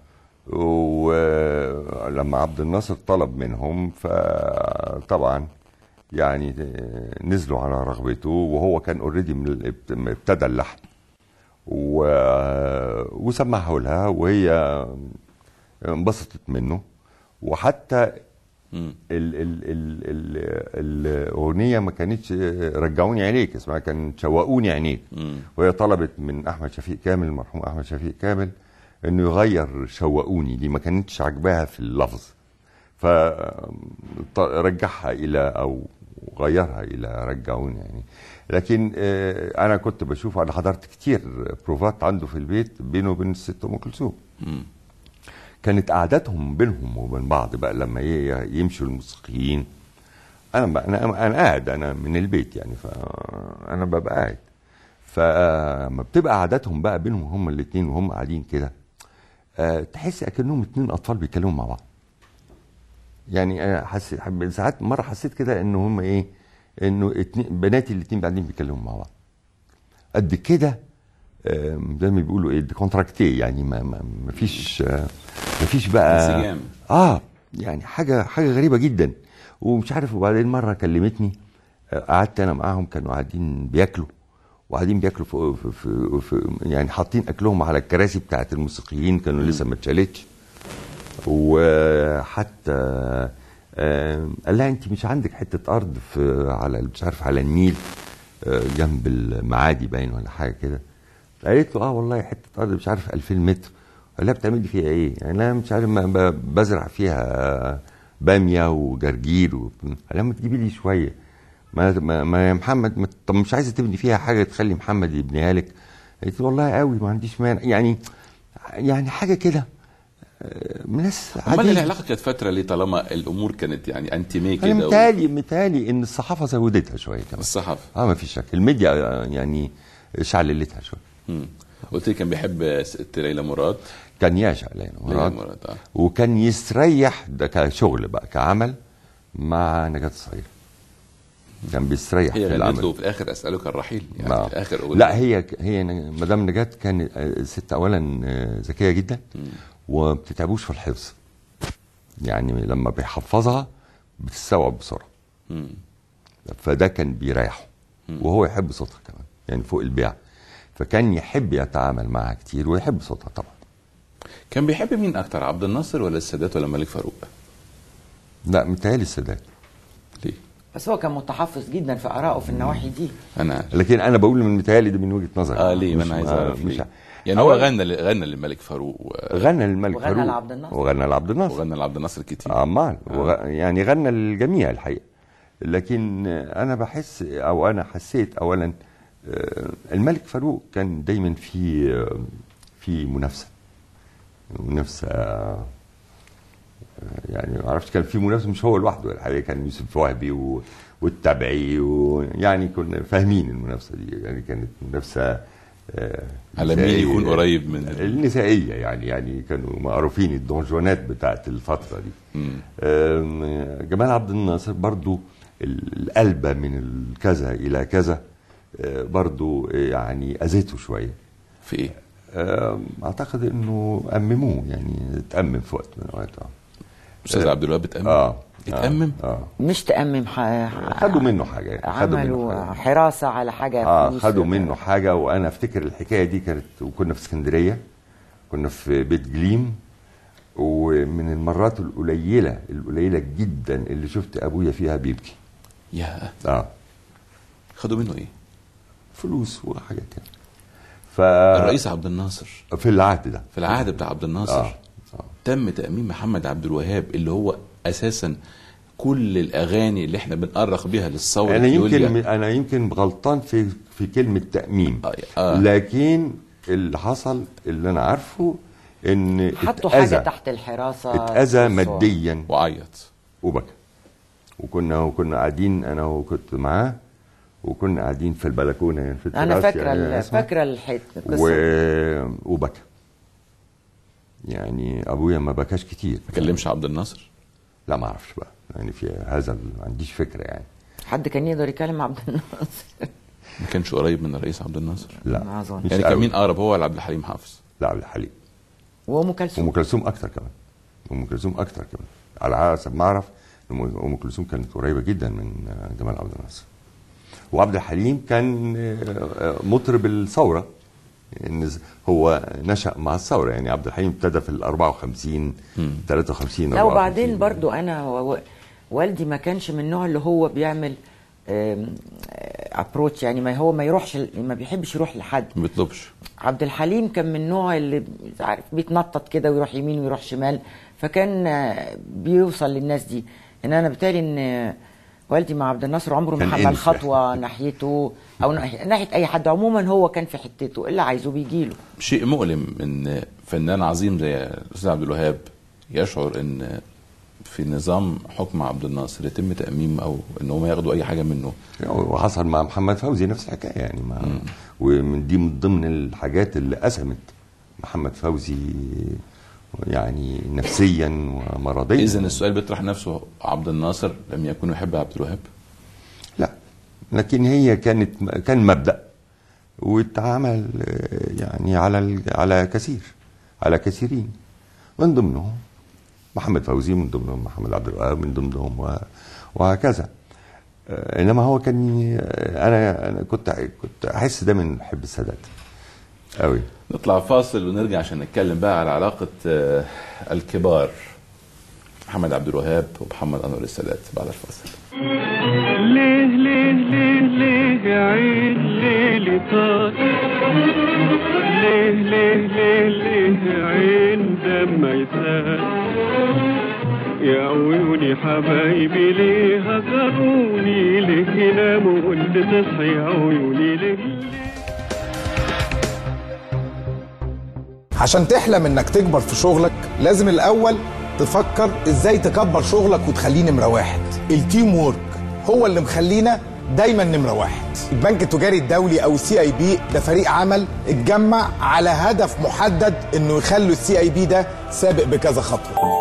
ولما عبد الناصر طلب منهم فطبعا يعني نزلوا على رغبته وهو كان اوريدي من الابت- ابتدى اللحن و... وسمعه لها وهي انبسطت منه وحتى مم. ال ال ال ال الاغنيه ما كانتش رجعوني عينيك اسمها كان شوقوني عينيك مم. وهي طلبت من احمد شفيق كامل المرحوم احمد شفيق كامل انه يغير شوقوني دي ما كانتش عاجباها في اللفظ فرجعها الى او غيرها الى رجعوني يعني لكن آه، انا كنت بشوف انا حضرت كتير بروفات عنده في البيت بينه وبين الست ام كلثوم مم. كانت قعداتهم بينهم وبين بعض بقى لما ي- يمشوا الموسيقيين انا بقى انا انا قاعد انا من البيت يعني فانا ببقى قاعد فلما بتبقى قعداتهم بقى بينهم هما الاثنين وهم قاعدين كده آه، تحس اكنهم اتنين اطفال بيتكلموا مع بعض يعني انا حسيت حب- ساعات مره حسيت كده ان هم ايه انه اتنين بناتي الاثنين قاعدين بيتكلموا مع بعض قد كده آم، زي ما بيقولوا ايه كونتراكتيه يعني ما ما ما فيش آه، ما فيش بقى انسجام. اه يعني حاجه حاجه غريبه جدا ومش عارف وبعدين مره كلمتني آه، قعدت انا معاهم كانوا قاعدين بياكلوا وقاعدين بياكلوا في, في, في, في يعني حاطين اكلهم على الكراسي بتاعت الموسيقيين كانوا لسه ما اتشالتش وحتى آه، قال لها انت مش عندك حته ارض في على مش عارف على النيل آه، جنب المعادي باين ولا حاجه كده قالت له اه والله حته ارض مش عارف 2000 متر قال لها بتعملي فيها ايه؟ يعني لا مش عارف ما ب- بزرع فيها باميه وجرجير و... قال لها ما تجيبي لي شويه ما ما, ما يا محمد ما... طب مش عايزه تبني فيها حاجه تخلي محمد يبنيها لك قالت له والله قوي ما عنديش مانع يعني يعني حاجه كده آه، ناس امال عادية. العلاقه كانت فتره ليه طالما الامور كانت يعني انتمي انا كده و- متهيألي متهيألي ان الصحافه زودتها شويه كمان الصحافه اه ما فيش شك الميديا آه، يعني شعللتها شويه مم. قلت لي كان بيحب ست ليلى مراد كان يعشق ليلى ليلى مراد مراد اه وكان يستريح ده كشغل بقى كعمل مع نجاة الصغير كان بيستريح هي في غنت له العمل في الاخر اسالك الرحيل يعني نعم. في اخر أغنية. لا هي هي مدام نجاة كانت آه، ست اولا آه، ذكيه جدا وما بتتعبوش في الحفظ يعني لما بيحفظها بتستوعب بسرعه مم. فده كان بيريحه وهو يحب صوتها كمان يعني فوق البيع فكان يحب يتعامل معها كتير ويحب صوتها طبعا كان بيحب مين اكتر عبد الناصر ولا السادات ولا الملك فاروق لا متهيألي السادات ليه بس هو كان متحفظ جدا في ارائه في النواحي دي انا عارف. لكن انا بقول من متهيألي ده من وجهه نظري اه ليه ما مش- انا عايز آه، اعرف مش ليه يعني هو غنى ل- غنى للملك فاروق و- غنى للملك وغنى فاروق لعبد الناصر. وغنى لعبد الناصر وغنى لعبد الناصر كتير اه أمال وغ... يعني غنى للجميع الحقيقه لكن انا بحس او انا حسيت اولا آه، الملك فاروق كان دايما في آه، في منافسه منافسه آه، يعني ما اعرفش كان في منافسه مش هو لوحده الحقيقه كان يوسف وهبي و... والتبعي ويعني كنا فاهمين المنافسه دي يعني كانت منافسه آه، على مين نسائية. يكون قريب من ال- النسائيه يعني يعني كانوا معروفين الدونجونات بتاعت الفتره دي مم. آم، جمال عبد الناصر برضو ال- القلبة من الكذا إلى كذا آه، برضو آه، يعني أذيته شوية في ايه؟ آم، أعتقد أنه أمموه يعني اتأمم في وقت من الأوقات آه. استاذ عبد الوهاب اتأمم آه اتأمم؟ آه, آه. مش تأمم ح... خدوا منه حاجة خدوا منه عملوا حاجة. حراسة على حاجة اه فلوس. خدوا منه حاجه وانا افتكر الحكايه دي كانت وكنا في اسكندريه كنا في بيت جليم ومن المرات القليله القليله جدا اللي شفت ابويا فيها بيبكي يا اه خدوا منه ايه؟ فلوس وحاجات كده ف الرئيس عبد الناصر في العهد ده في العهد بتاع عبد الناصر آه. آه. تم تأمين محمد عبد الوهاب اللي هو اساسا كل الاغاني اللي احنا بنأرخ بيها للثوره انا يمكن اليوليا. انا يمكن غلطان في في كلمه تاميم آه، آه. لكن اللي حصل اللي انا عارفه ان حطوا اتأذى حاجة تحت الحراسة اتأذى والصور. ماديا وعيط وبكى وكنا وكنا قاعدين انا وكنت معاه وكنا قاعدين في البلكونه يعني في انا التراس فاكره يعني ال- أسمع. فاكره الحته و... القصه وبكى يعني ابويا ما بكاش كتير ما كلمش عبد الناصر لا ما اعرفش بقى يعني في هذا ال- ما عنديش فكره يعني حد كان يقدر يكلم عبد الناصر ما كانش قريب من الرئيس عبد الناصر لا ما أظن. مش يعني كان قوي. مين اقرب هو ولا عبد الحليم حافظ لا عبد الحليم وام كلثوم ام كلثوم اكتر كمان ام كلثوم اكتر كمان على حسب ما اعرف ام أم كلثوم كانت قريبه جدا من آه، جمال عبد الناصر وعبد الحليم كان آه، آه، مطرب الثوره إن هو نشا مع الثوره يعني عبد الحليم ابتدى في ال 54 53 لا 54. وبعدين برضو انا و- و- والدي ما كانش من النوع اللي هو بيعمل ابروتش يعني ما هو ما يروحش ما بيحبش يروح لحد ما بيطلبش عبد الحليم كان من النوع اللي مش عارف بيتنطط كده ويروح يمين ويروح شمال فكان آه، بيوصل للناس دي ان انا بالتالي ان آه، والدي مع عبد الناصر عمره ما كان حمل إنس خطوه ناحيته او ناحيه ناحية اي حد عموما هو كان في حتته اللي عايزه بيجيله شيء مؤلم ان فنان عظيم زي الاستاذ عبد الوهاب يشعر ان في نظام حكم عبد الناصر يتم تاميم او ان هم ياخدوا اي حاجه منه وحصل مع محمد فوزي نفس الحكايه يعني مع ومن دي من ضمن الحاجات اللي قسمت محمد فوزي يعني نفسيا ومرضيا اذا السؤال بيطرح نفسه عبد الناصر لم يكن يحب عبد الوهاب لا لكن هي كانت كان مبدا واتعمل آه، يعني على ال- على كثير على كثيرين من ضمنهم محمد فوزي من ضمنهم محمد عبد الوهاب من ضمنهم و- وهكذا آه، انما هو كان ي- انا انا كنت كنت احس دايما إني بحب السادات قوي نطلع فاصل ونرجع عشان نتكلم بقى على علاقه آه، الكبار محمد عبد الوهاب ومحمد انور السادات بعد الفاصل ليه ليه ليه ليه يا عين ليلي طار ليه ليه ليه ليه يا عين دم يسال يا عيوني حبايبي ليه هجروني ليه ناموا وانت تصحي يا عيوني ليه عشان تحلم انك تكبر في شغلك لازم الاول تفكر ازاي تكبر شغلك وتخليه نمره واحد التيم وورك هو اللي مخلينا دايما نمره واحد البنك التجاري الدولي او السي اي بي ده فريق عمل اتجمع على هدف محدد انه يخلوا السي اي بي ده سابق بكذا خطوه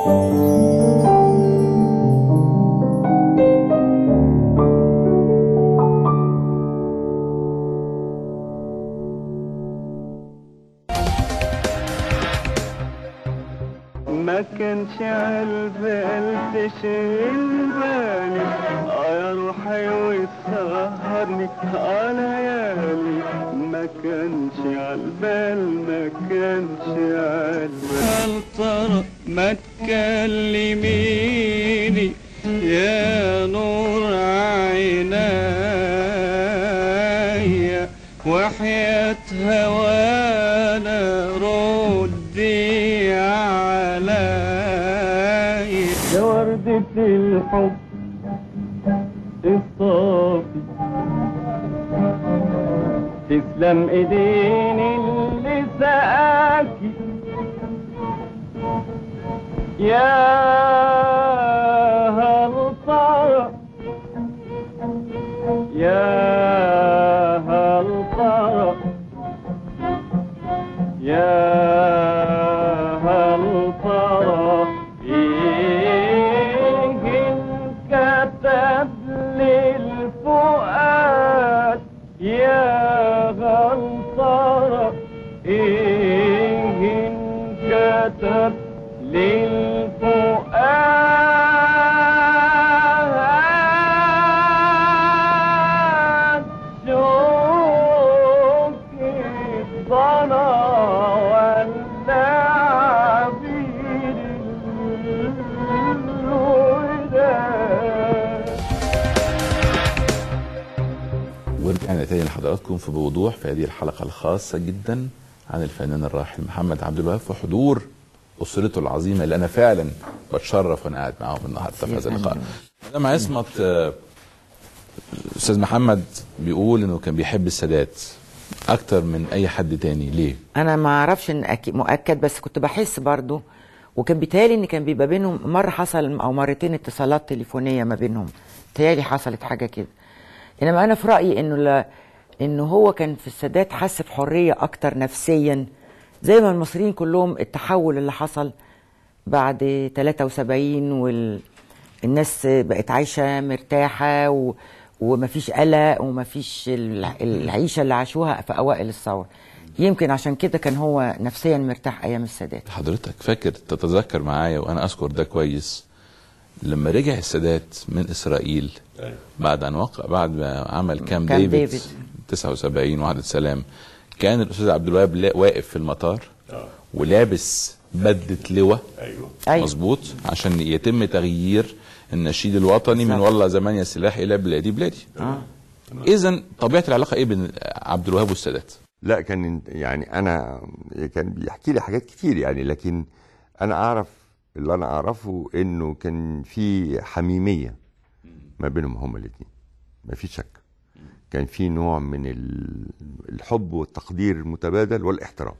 ما كانش عالبال تشغل بالي اه يا روحي وتسهرني اه ليالي ما كانش عالبال ما كانش عالبال هل ترى ما تكلميني يا نور عيناي وحياة هوانا ردي علي يا وردة الحب الصافي تسلم ايدين اللي سقاكي يا هل ترى يا هل ترى يا هل ترى إيه كتب للفؤاد يا هل ترى إيه كتب للفؤاد شوقي ضنا ولا عبير الوداد ورجعنا تاني لحضراتكم في بوضوح في هذه الحلقة الخاصة جدا عن الفنان الراحل محمد عبد الوهاب في حضور أسرته العظيمة اللي أنا فعلا بتشرف وأنا قاعد معاهم النهاردة في هذا اللقاء. لما عصمت آه، الأستاذ محمد بيقول إنه كان بيحب السادات أكتر من أي حد تاني ليه؟ انا ما اعرفش ان أكيد مؤكد بس كنت بحس برضو وكان بيتهيألي ان كان بيبقى بينهم مره حصل او مرتين اتصالات تليفونيه ما بينهم بيتهيألي حصلت حاجه كده انما انا في رايي انه لا انه هو كان في السادات حس بحريه اكتر نفسيا زي ما المصريين كلهم التحول اللي حصل بعد 73 والناس بقت عايشه مرتاحه و... ومفيش قلق ومفيش الع- العيشه اللي عاشوها في اوائل الثوره يمكن عشان كده كان هو نفسيا مرتاح ايام السادات حضرتك فاكر تتذكر معايا وانا اذكر ده كويس لما رجع السادات من اسرائيل بعد ان وقع بعد ما عمل كام كام ديفيد, ديفيد. 79 وعدة سلام كان الاستاذ عبد الوهاب لا- واقف في المطار ولابس بدله لواء ايوه أيوة. مظبوط عشان يتم تغيير النشيد الوطني من صح. والله زمان يا سلاح الى بلادي بلادي اذا طبيعه العلاقه ايه بين عبد الوهاب والسادات لا كان يعني انا كان بيحكي لي حاجات كتير يعني لكن انا اعرف اللي انا اعرفه انه كان في حميميه ما بينهم هما الاثنين ما في شك كان في نوع من ال- الحب والتقدير المتبادل والاحترام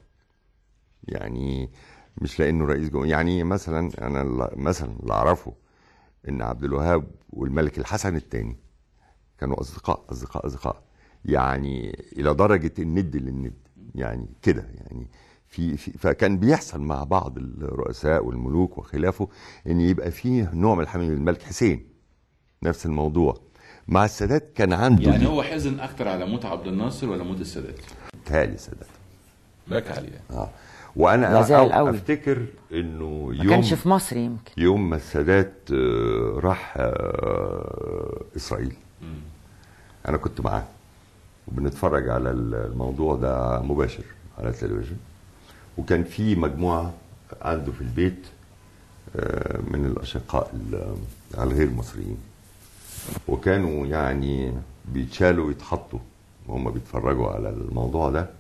يعني مش لانه رئيس جمهوريه يعني مثلا انا اللي- مثلا اللي اعرفه ان عبد الوهاب والملك الحسن الثاني كانوا اصدقاء اصدقاء اصدقاء يعني الى درجه الند للند يعني كده يعني في, في فكان بيحصل مع بعض الرؤساء والملوك وخلافه ان يبقى فيه نوع من الحميم الملك حسين نفس الموضوع مع السادات كان عنده يعني هو حزن اكتر على موت عبد الناصر ولا موت السادات تالي السادات بكى عليه اه وانا لا زال أو- قوي. افتكر انه ما يوم كانش في مصر يمكن يوم ما السادات آه، راح آه، اسرائيل انا كنت معاه وبنتفرج على الموضوع ده مباشر على التلفزيون وكان في مجموعه عنده في البيت آه، من الاشقاء ال- الغير مصريين وكانوا يعني بيتشالوا ويتحطوا وهم بيتفرجوا على الموضوع ده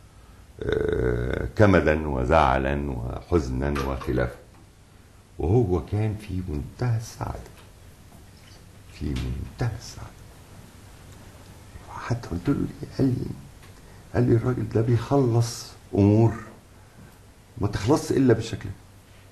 آه، كمدا وزعلا وحزنا وخلافه وهو كان في منتهى السعادة في منتهى السعادة حتى قلت له ليه؟ قال لي قال لي الراجل ده بيخلص أمور ما تخلصش إلا بالشكل ده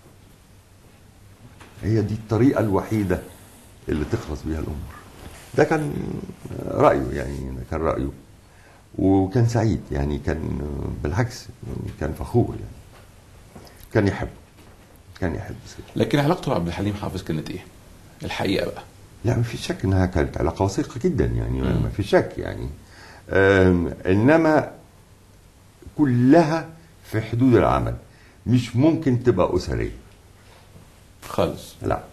هي دي الطريقة الوحيدة اللي تخلص بيها الأمور ده كان رأيه يعني ده كان رأيه وكان سعيد يعني كان بالعكس كان فخور يعني كان يحب كان يحب سيدي. لكن علاقته بعبد الحليم حافظ كانت ايه الحقيقه بقى لا ما في شك انها كانت علاقه وثيقه جدا يعني ما في شك يعني أم، انما كلها في حدود العمل مش ممكن تبقى اسريه خالص لا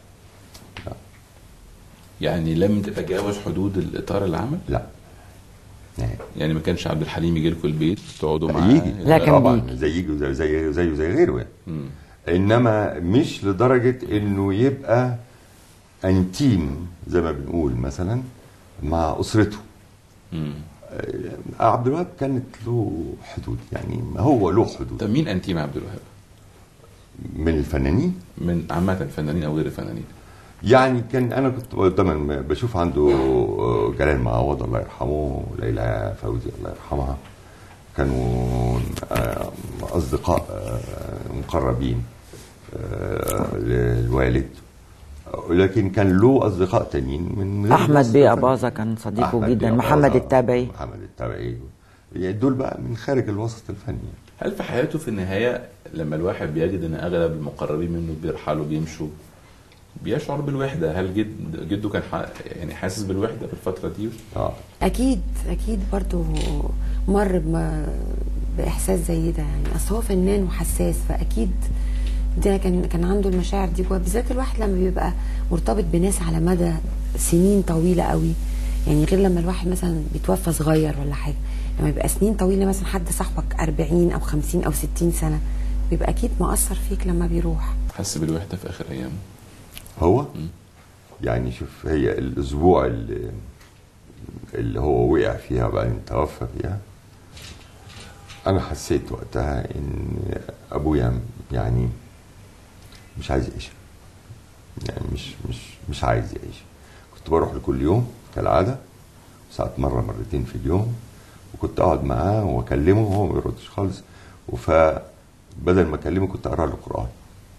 يعني لم تتجاوز حدود الاطار العمل لا نهائي. يعني ما كانش عبد الحليم يجي لكم البيت تقعدوا معاه يجي لا، كان طبعا بيجي. زي يجي زي زي زيه زي غيره يعني مم. انما مش لدرجه انه يبقى انتيم زي ما بنقول مثلا مع اسرته مم. آه، عبد الوهاب كانت له حدود يعني هو له حدود طب مين انتيم عبد الوهاب من الفنانين من عامه الفنانين او غير الفنانين يعني كان انا كنت دايما بشوف عنده آه، جلال معوض الله يرحمه وليلى فوزي الله يرحمها كانوا آه، اصدقاء آه، مقربين آه، للوالد لكن كان له اصدقاء تانيين من غير احمد الوسط بيه الفني. اباظه كان صديقه أحمد جدا بيه محمد أباظة، التابعي محمد التابعي يعني دول بقى من خارج الوسط الفني هل في حياته في النهايه لما الواحد بيجد ان اغلب المقربين منه بيرحلوا بيمشوا بيشعر بالوحده هل جد جده كان ح... يعني حاسس بالوحده في الفتره دي اه اكيد اكيد برضو مر بما باحساس زي ده يعني اصل هو فنان وحساس فاكيد ده كان كان عنده المشاعر دي جواه بالذات الواحد لما بيبقى مرتبط بناس على مدى سنين طويله قوي يعني غير لما الواحد مثلا بيتوفى صغير ولا حاجه لما يبقى سنين طويله مثلا حد صاحبك 40 او 50 او 60 سنه بيبقى اكيد مأثر فيك لما بيروح حس بالوحده في اخر ايامه هو يعني شوف هي الاسبوع اللي اللي هو وقع فيها بعدين توفى فيها انا حسيت وقتها ان ابويا يعني مش عايز يعيش يعني مش مش مش عايز يعيش كنت بروح له كل يوم كالعاده ساعات مره مرتين في اليوم وكنت اقعد معاه واكلمه وهو ما بيردش خالص وفبدل ما اكلمه كنت اقرا له قران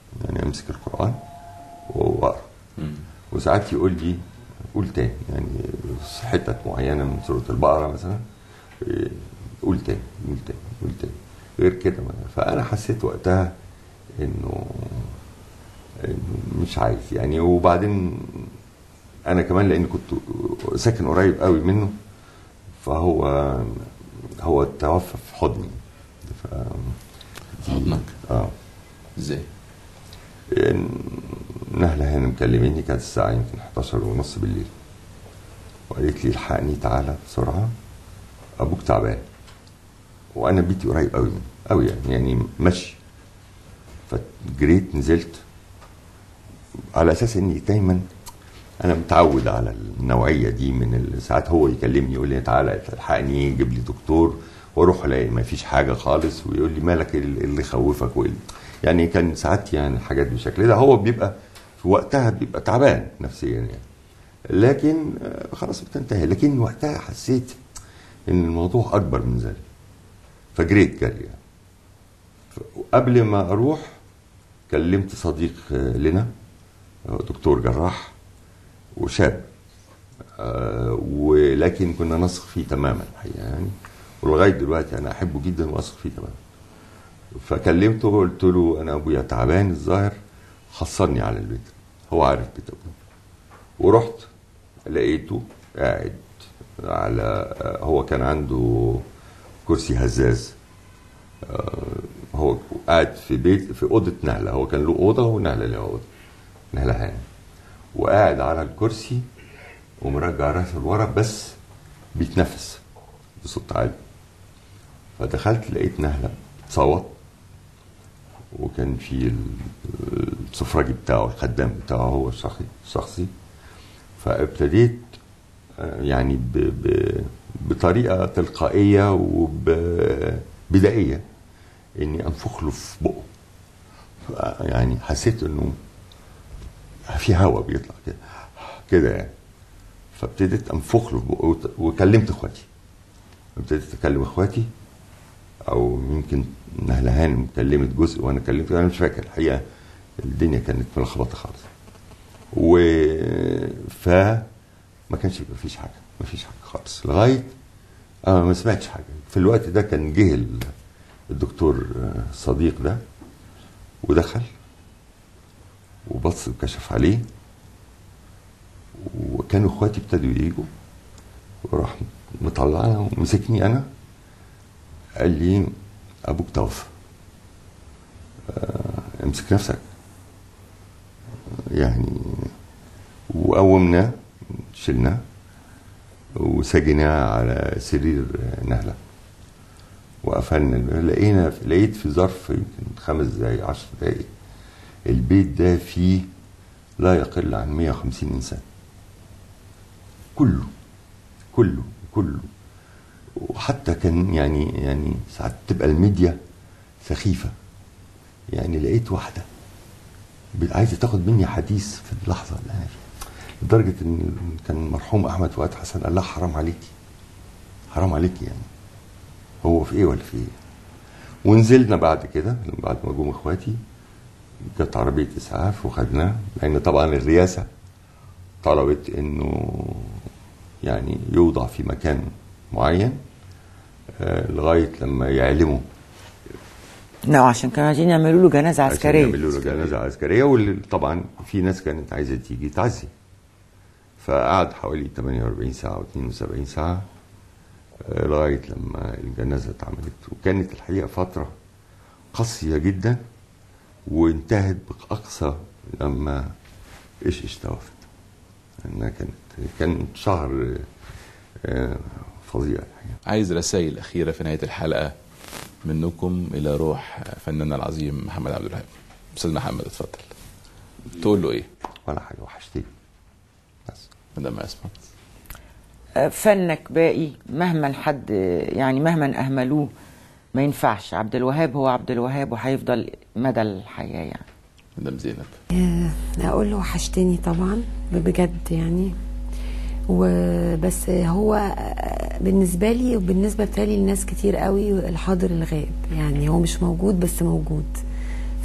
يعني امسك القران واقرا وساعات يقول لي قول تاني يعني حتت معينه من سوره البقره مثلا إيه، قول تاني قول تاني قول تاني غير كده ما- فانا حسيت وقتها انه إنه مش عايز يعني وبعدين انا كمان لان كنت ساكن قريب قوي منه فهو هو توفى في حضني ف في حضنك اه ازاي؟ نهلة هانم كلمتني كانت الساعة يمكن 11 ونص بالليل وقالت لي الحقني تعالى بسرعة أبوك تعبان وأنا بيتي قريب قوي منه قوي يعني يعني مشي فجريت نزلت على أساس إني دايما أنا متعود على النوعية دي من ال- ساعات هو يكلمني يقول لي تعالى الحقني جيب لي دكتور واروح الاقي ما فيش حاجه خالص ويقول لي مالك إيه اللي يخوفك وايه اللي- يعني كان ساعات يعني حاجات بالشكل ده هو بيبقى في وقتها بيبقى تعبان نفسيا يعني لكن آه، خلاص بتنتهي لكن وقتها حسيت ان الموضوع اكبر من ذلك فجريت جري يعني. ف- قبل ما اروح كلمت صديق آه، لنا آه، دكتور جراح وشاب آه، ولكن كنا نثق فيه تماما الحقيقه يعني ولغايه دلوقتي انا احبه جدا واثق فيه تماما فكلمته وقلت له انا ابويا تعبان الظاهر حصلني على البيت هو عارف بيت ابوه ورحت لقيته قاعد على هو كان عنده كرسي هزاز آه، هو قاعد في بيت في اوضه نهله هو كان له اوضه ونهله له اوضه نهله هانم وقاعد على الكرسي ومرجع راسه لورا بس بيتنفس بصوت عالي فدخلت لقيت نهله بتصوت وكان في ال- السفراجي بتاعه الخدام بتاعه هو الشخصي الشخصي فابتديت آه، يعني ب ب بطريقه تلقائيه وبدائيه اني انفخ له في بقه ف- يعني حسيت انه في هواء بيطلع كده كده يعني فابتديت انفخ له في بقه وت- وكلمت اخواتي ابتديت اكلم اخواتي او يمكن نهله هانم كلمت جزء وانا كلمت انا مش فاكر الحقيقه الدنيا كانت ملخبطه خالص و ف ما كانش ما فيش حاجه ما فيش حاجه خالص لغايه انا ما سمعتش حاجه في الوقت ده كان جه ال- الدكتور آه، الصديق ده ودخل وبص وكشف عليه وكانوا اخواتي ابتدوا يجوا وراح مطلعنا ومسكني انا قال لي ابوك توفى آه، امسك نفسك يعني وقومناه شلناه وسجناه على سرير نهله وقفلنا لقينا لقيت في ظرف يمكن خمس دقايق عشر دقايق البيت ده فيه لا يقل عن 150 انسان كله كله كله وحتى كان يعني يعني ساعات تبقى الميديا سخيفه يعني لقيت واحده ب- عايزه تاخد مني حديث في اللحظه اللي انا فيها لدرجه ان كان مرحوم احمد فؤاد حسن قال لها حرام عليكي حرام عليكي يعني هو في ايه ولا في ايه ونزلنا بعد كده بعد ما جم اخواتي جت عربيه اسعاف وخدناه لان طبعا الرئاسه طلبت انه يعني يوضع في مكان معين آه، لغايه لما يعلموا لا عشان كانوا عايزين يعملوا له جنازه عشان عسكريه يعملوا له جنازه عسكريه واللي طبعا في ناس كانت عايزه تيجي تعزي فقعد حوالي 48 ساعه و72 ساعه آه، لغايه لما الجنازه اتعملت وكانت الحقيقه فتره قاسيه جدا وانتهت باقصى لما ايش ايش توفت انها كانت كان شهر آه، فظيع الحقيقه عايز رسائل أخيرة في نهاية الحلقة منكم إلى روح فناننا العظيم محمد عبد الوهاب أستاذ محمد اتفضل تقول له إيه؟ ولا حاجه وحشتني بس مدام أسمع فنك باقي مهما حد يعني مهما اهملوه ما ينفعش عبد الوهاب هو عبد الوهاب وهيفضل مدى الحياه يعني مدام زينب اقول له وحشتني طبعا بجد يعني وبس هو بالنسبه لي وبالنسبه بتالي لناس كتير قوي الحاضر الغائب يعني هو مش موجود بس موجود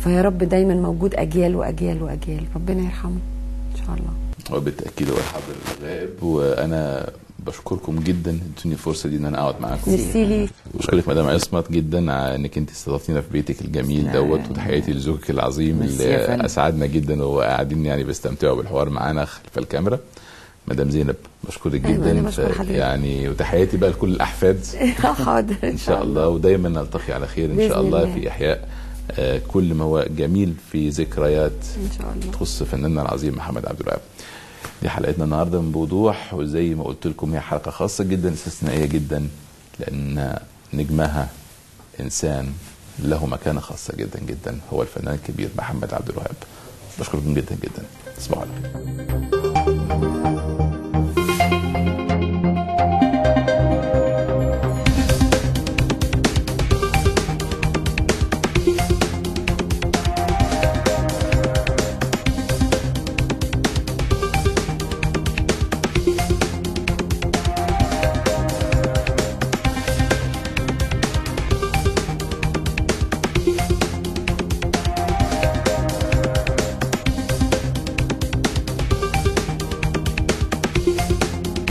فيا رب دايما موجود اجيال واجيال واجيال ربنا يرحمه ان شاء الله وبالتاكيد هو الحاضر الغائب وانا بشكركم جدا ادوني الفرصه دي ان انا اقعد معاكم ميرسي ليك بشكرك مدام عصمت جدا على انك انت استضفتينا في بيتك الجميل دوت وتحياتي لزوجك العظيم ميرسي يا اللي فندم. اسعدنا جدا وهو قاعدين يعني بيستمتعوا بالحوار معانا خلف الكاميرا مدام زينب بشكرك أيوة، جدا أنا بشكر ف- حضرتك. يعني وتحياتي بقى لكل الاحفاد حاضر ان شاء الله ودايما نلتقي على خير ان بإذن شاء الله الله. في احياء آه، كل ما هو جميل في ذكريات ان شاء الله تخص فناننا العظيم محمد عبد الوهاب دي حلقتنا النهارده من بوضوح وزي ما قلت لكم هي حلقه خاصه جدا استثنائيه جدا لان نجمها انسان له مكانه خاصه جدا جدا هو الفنان الكبير محمد عبد الوهاب بشكركم جدا جدا تصبحوا على خير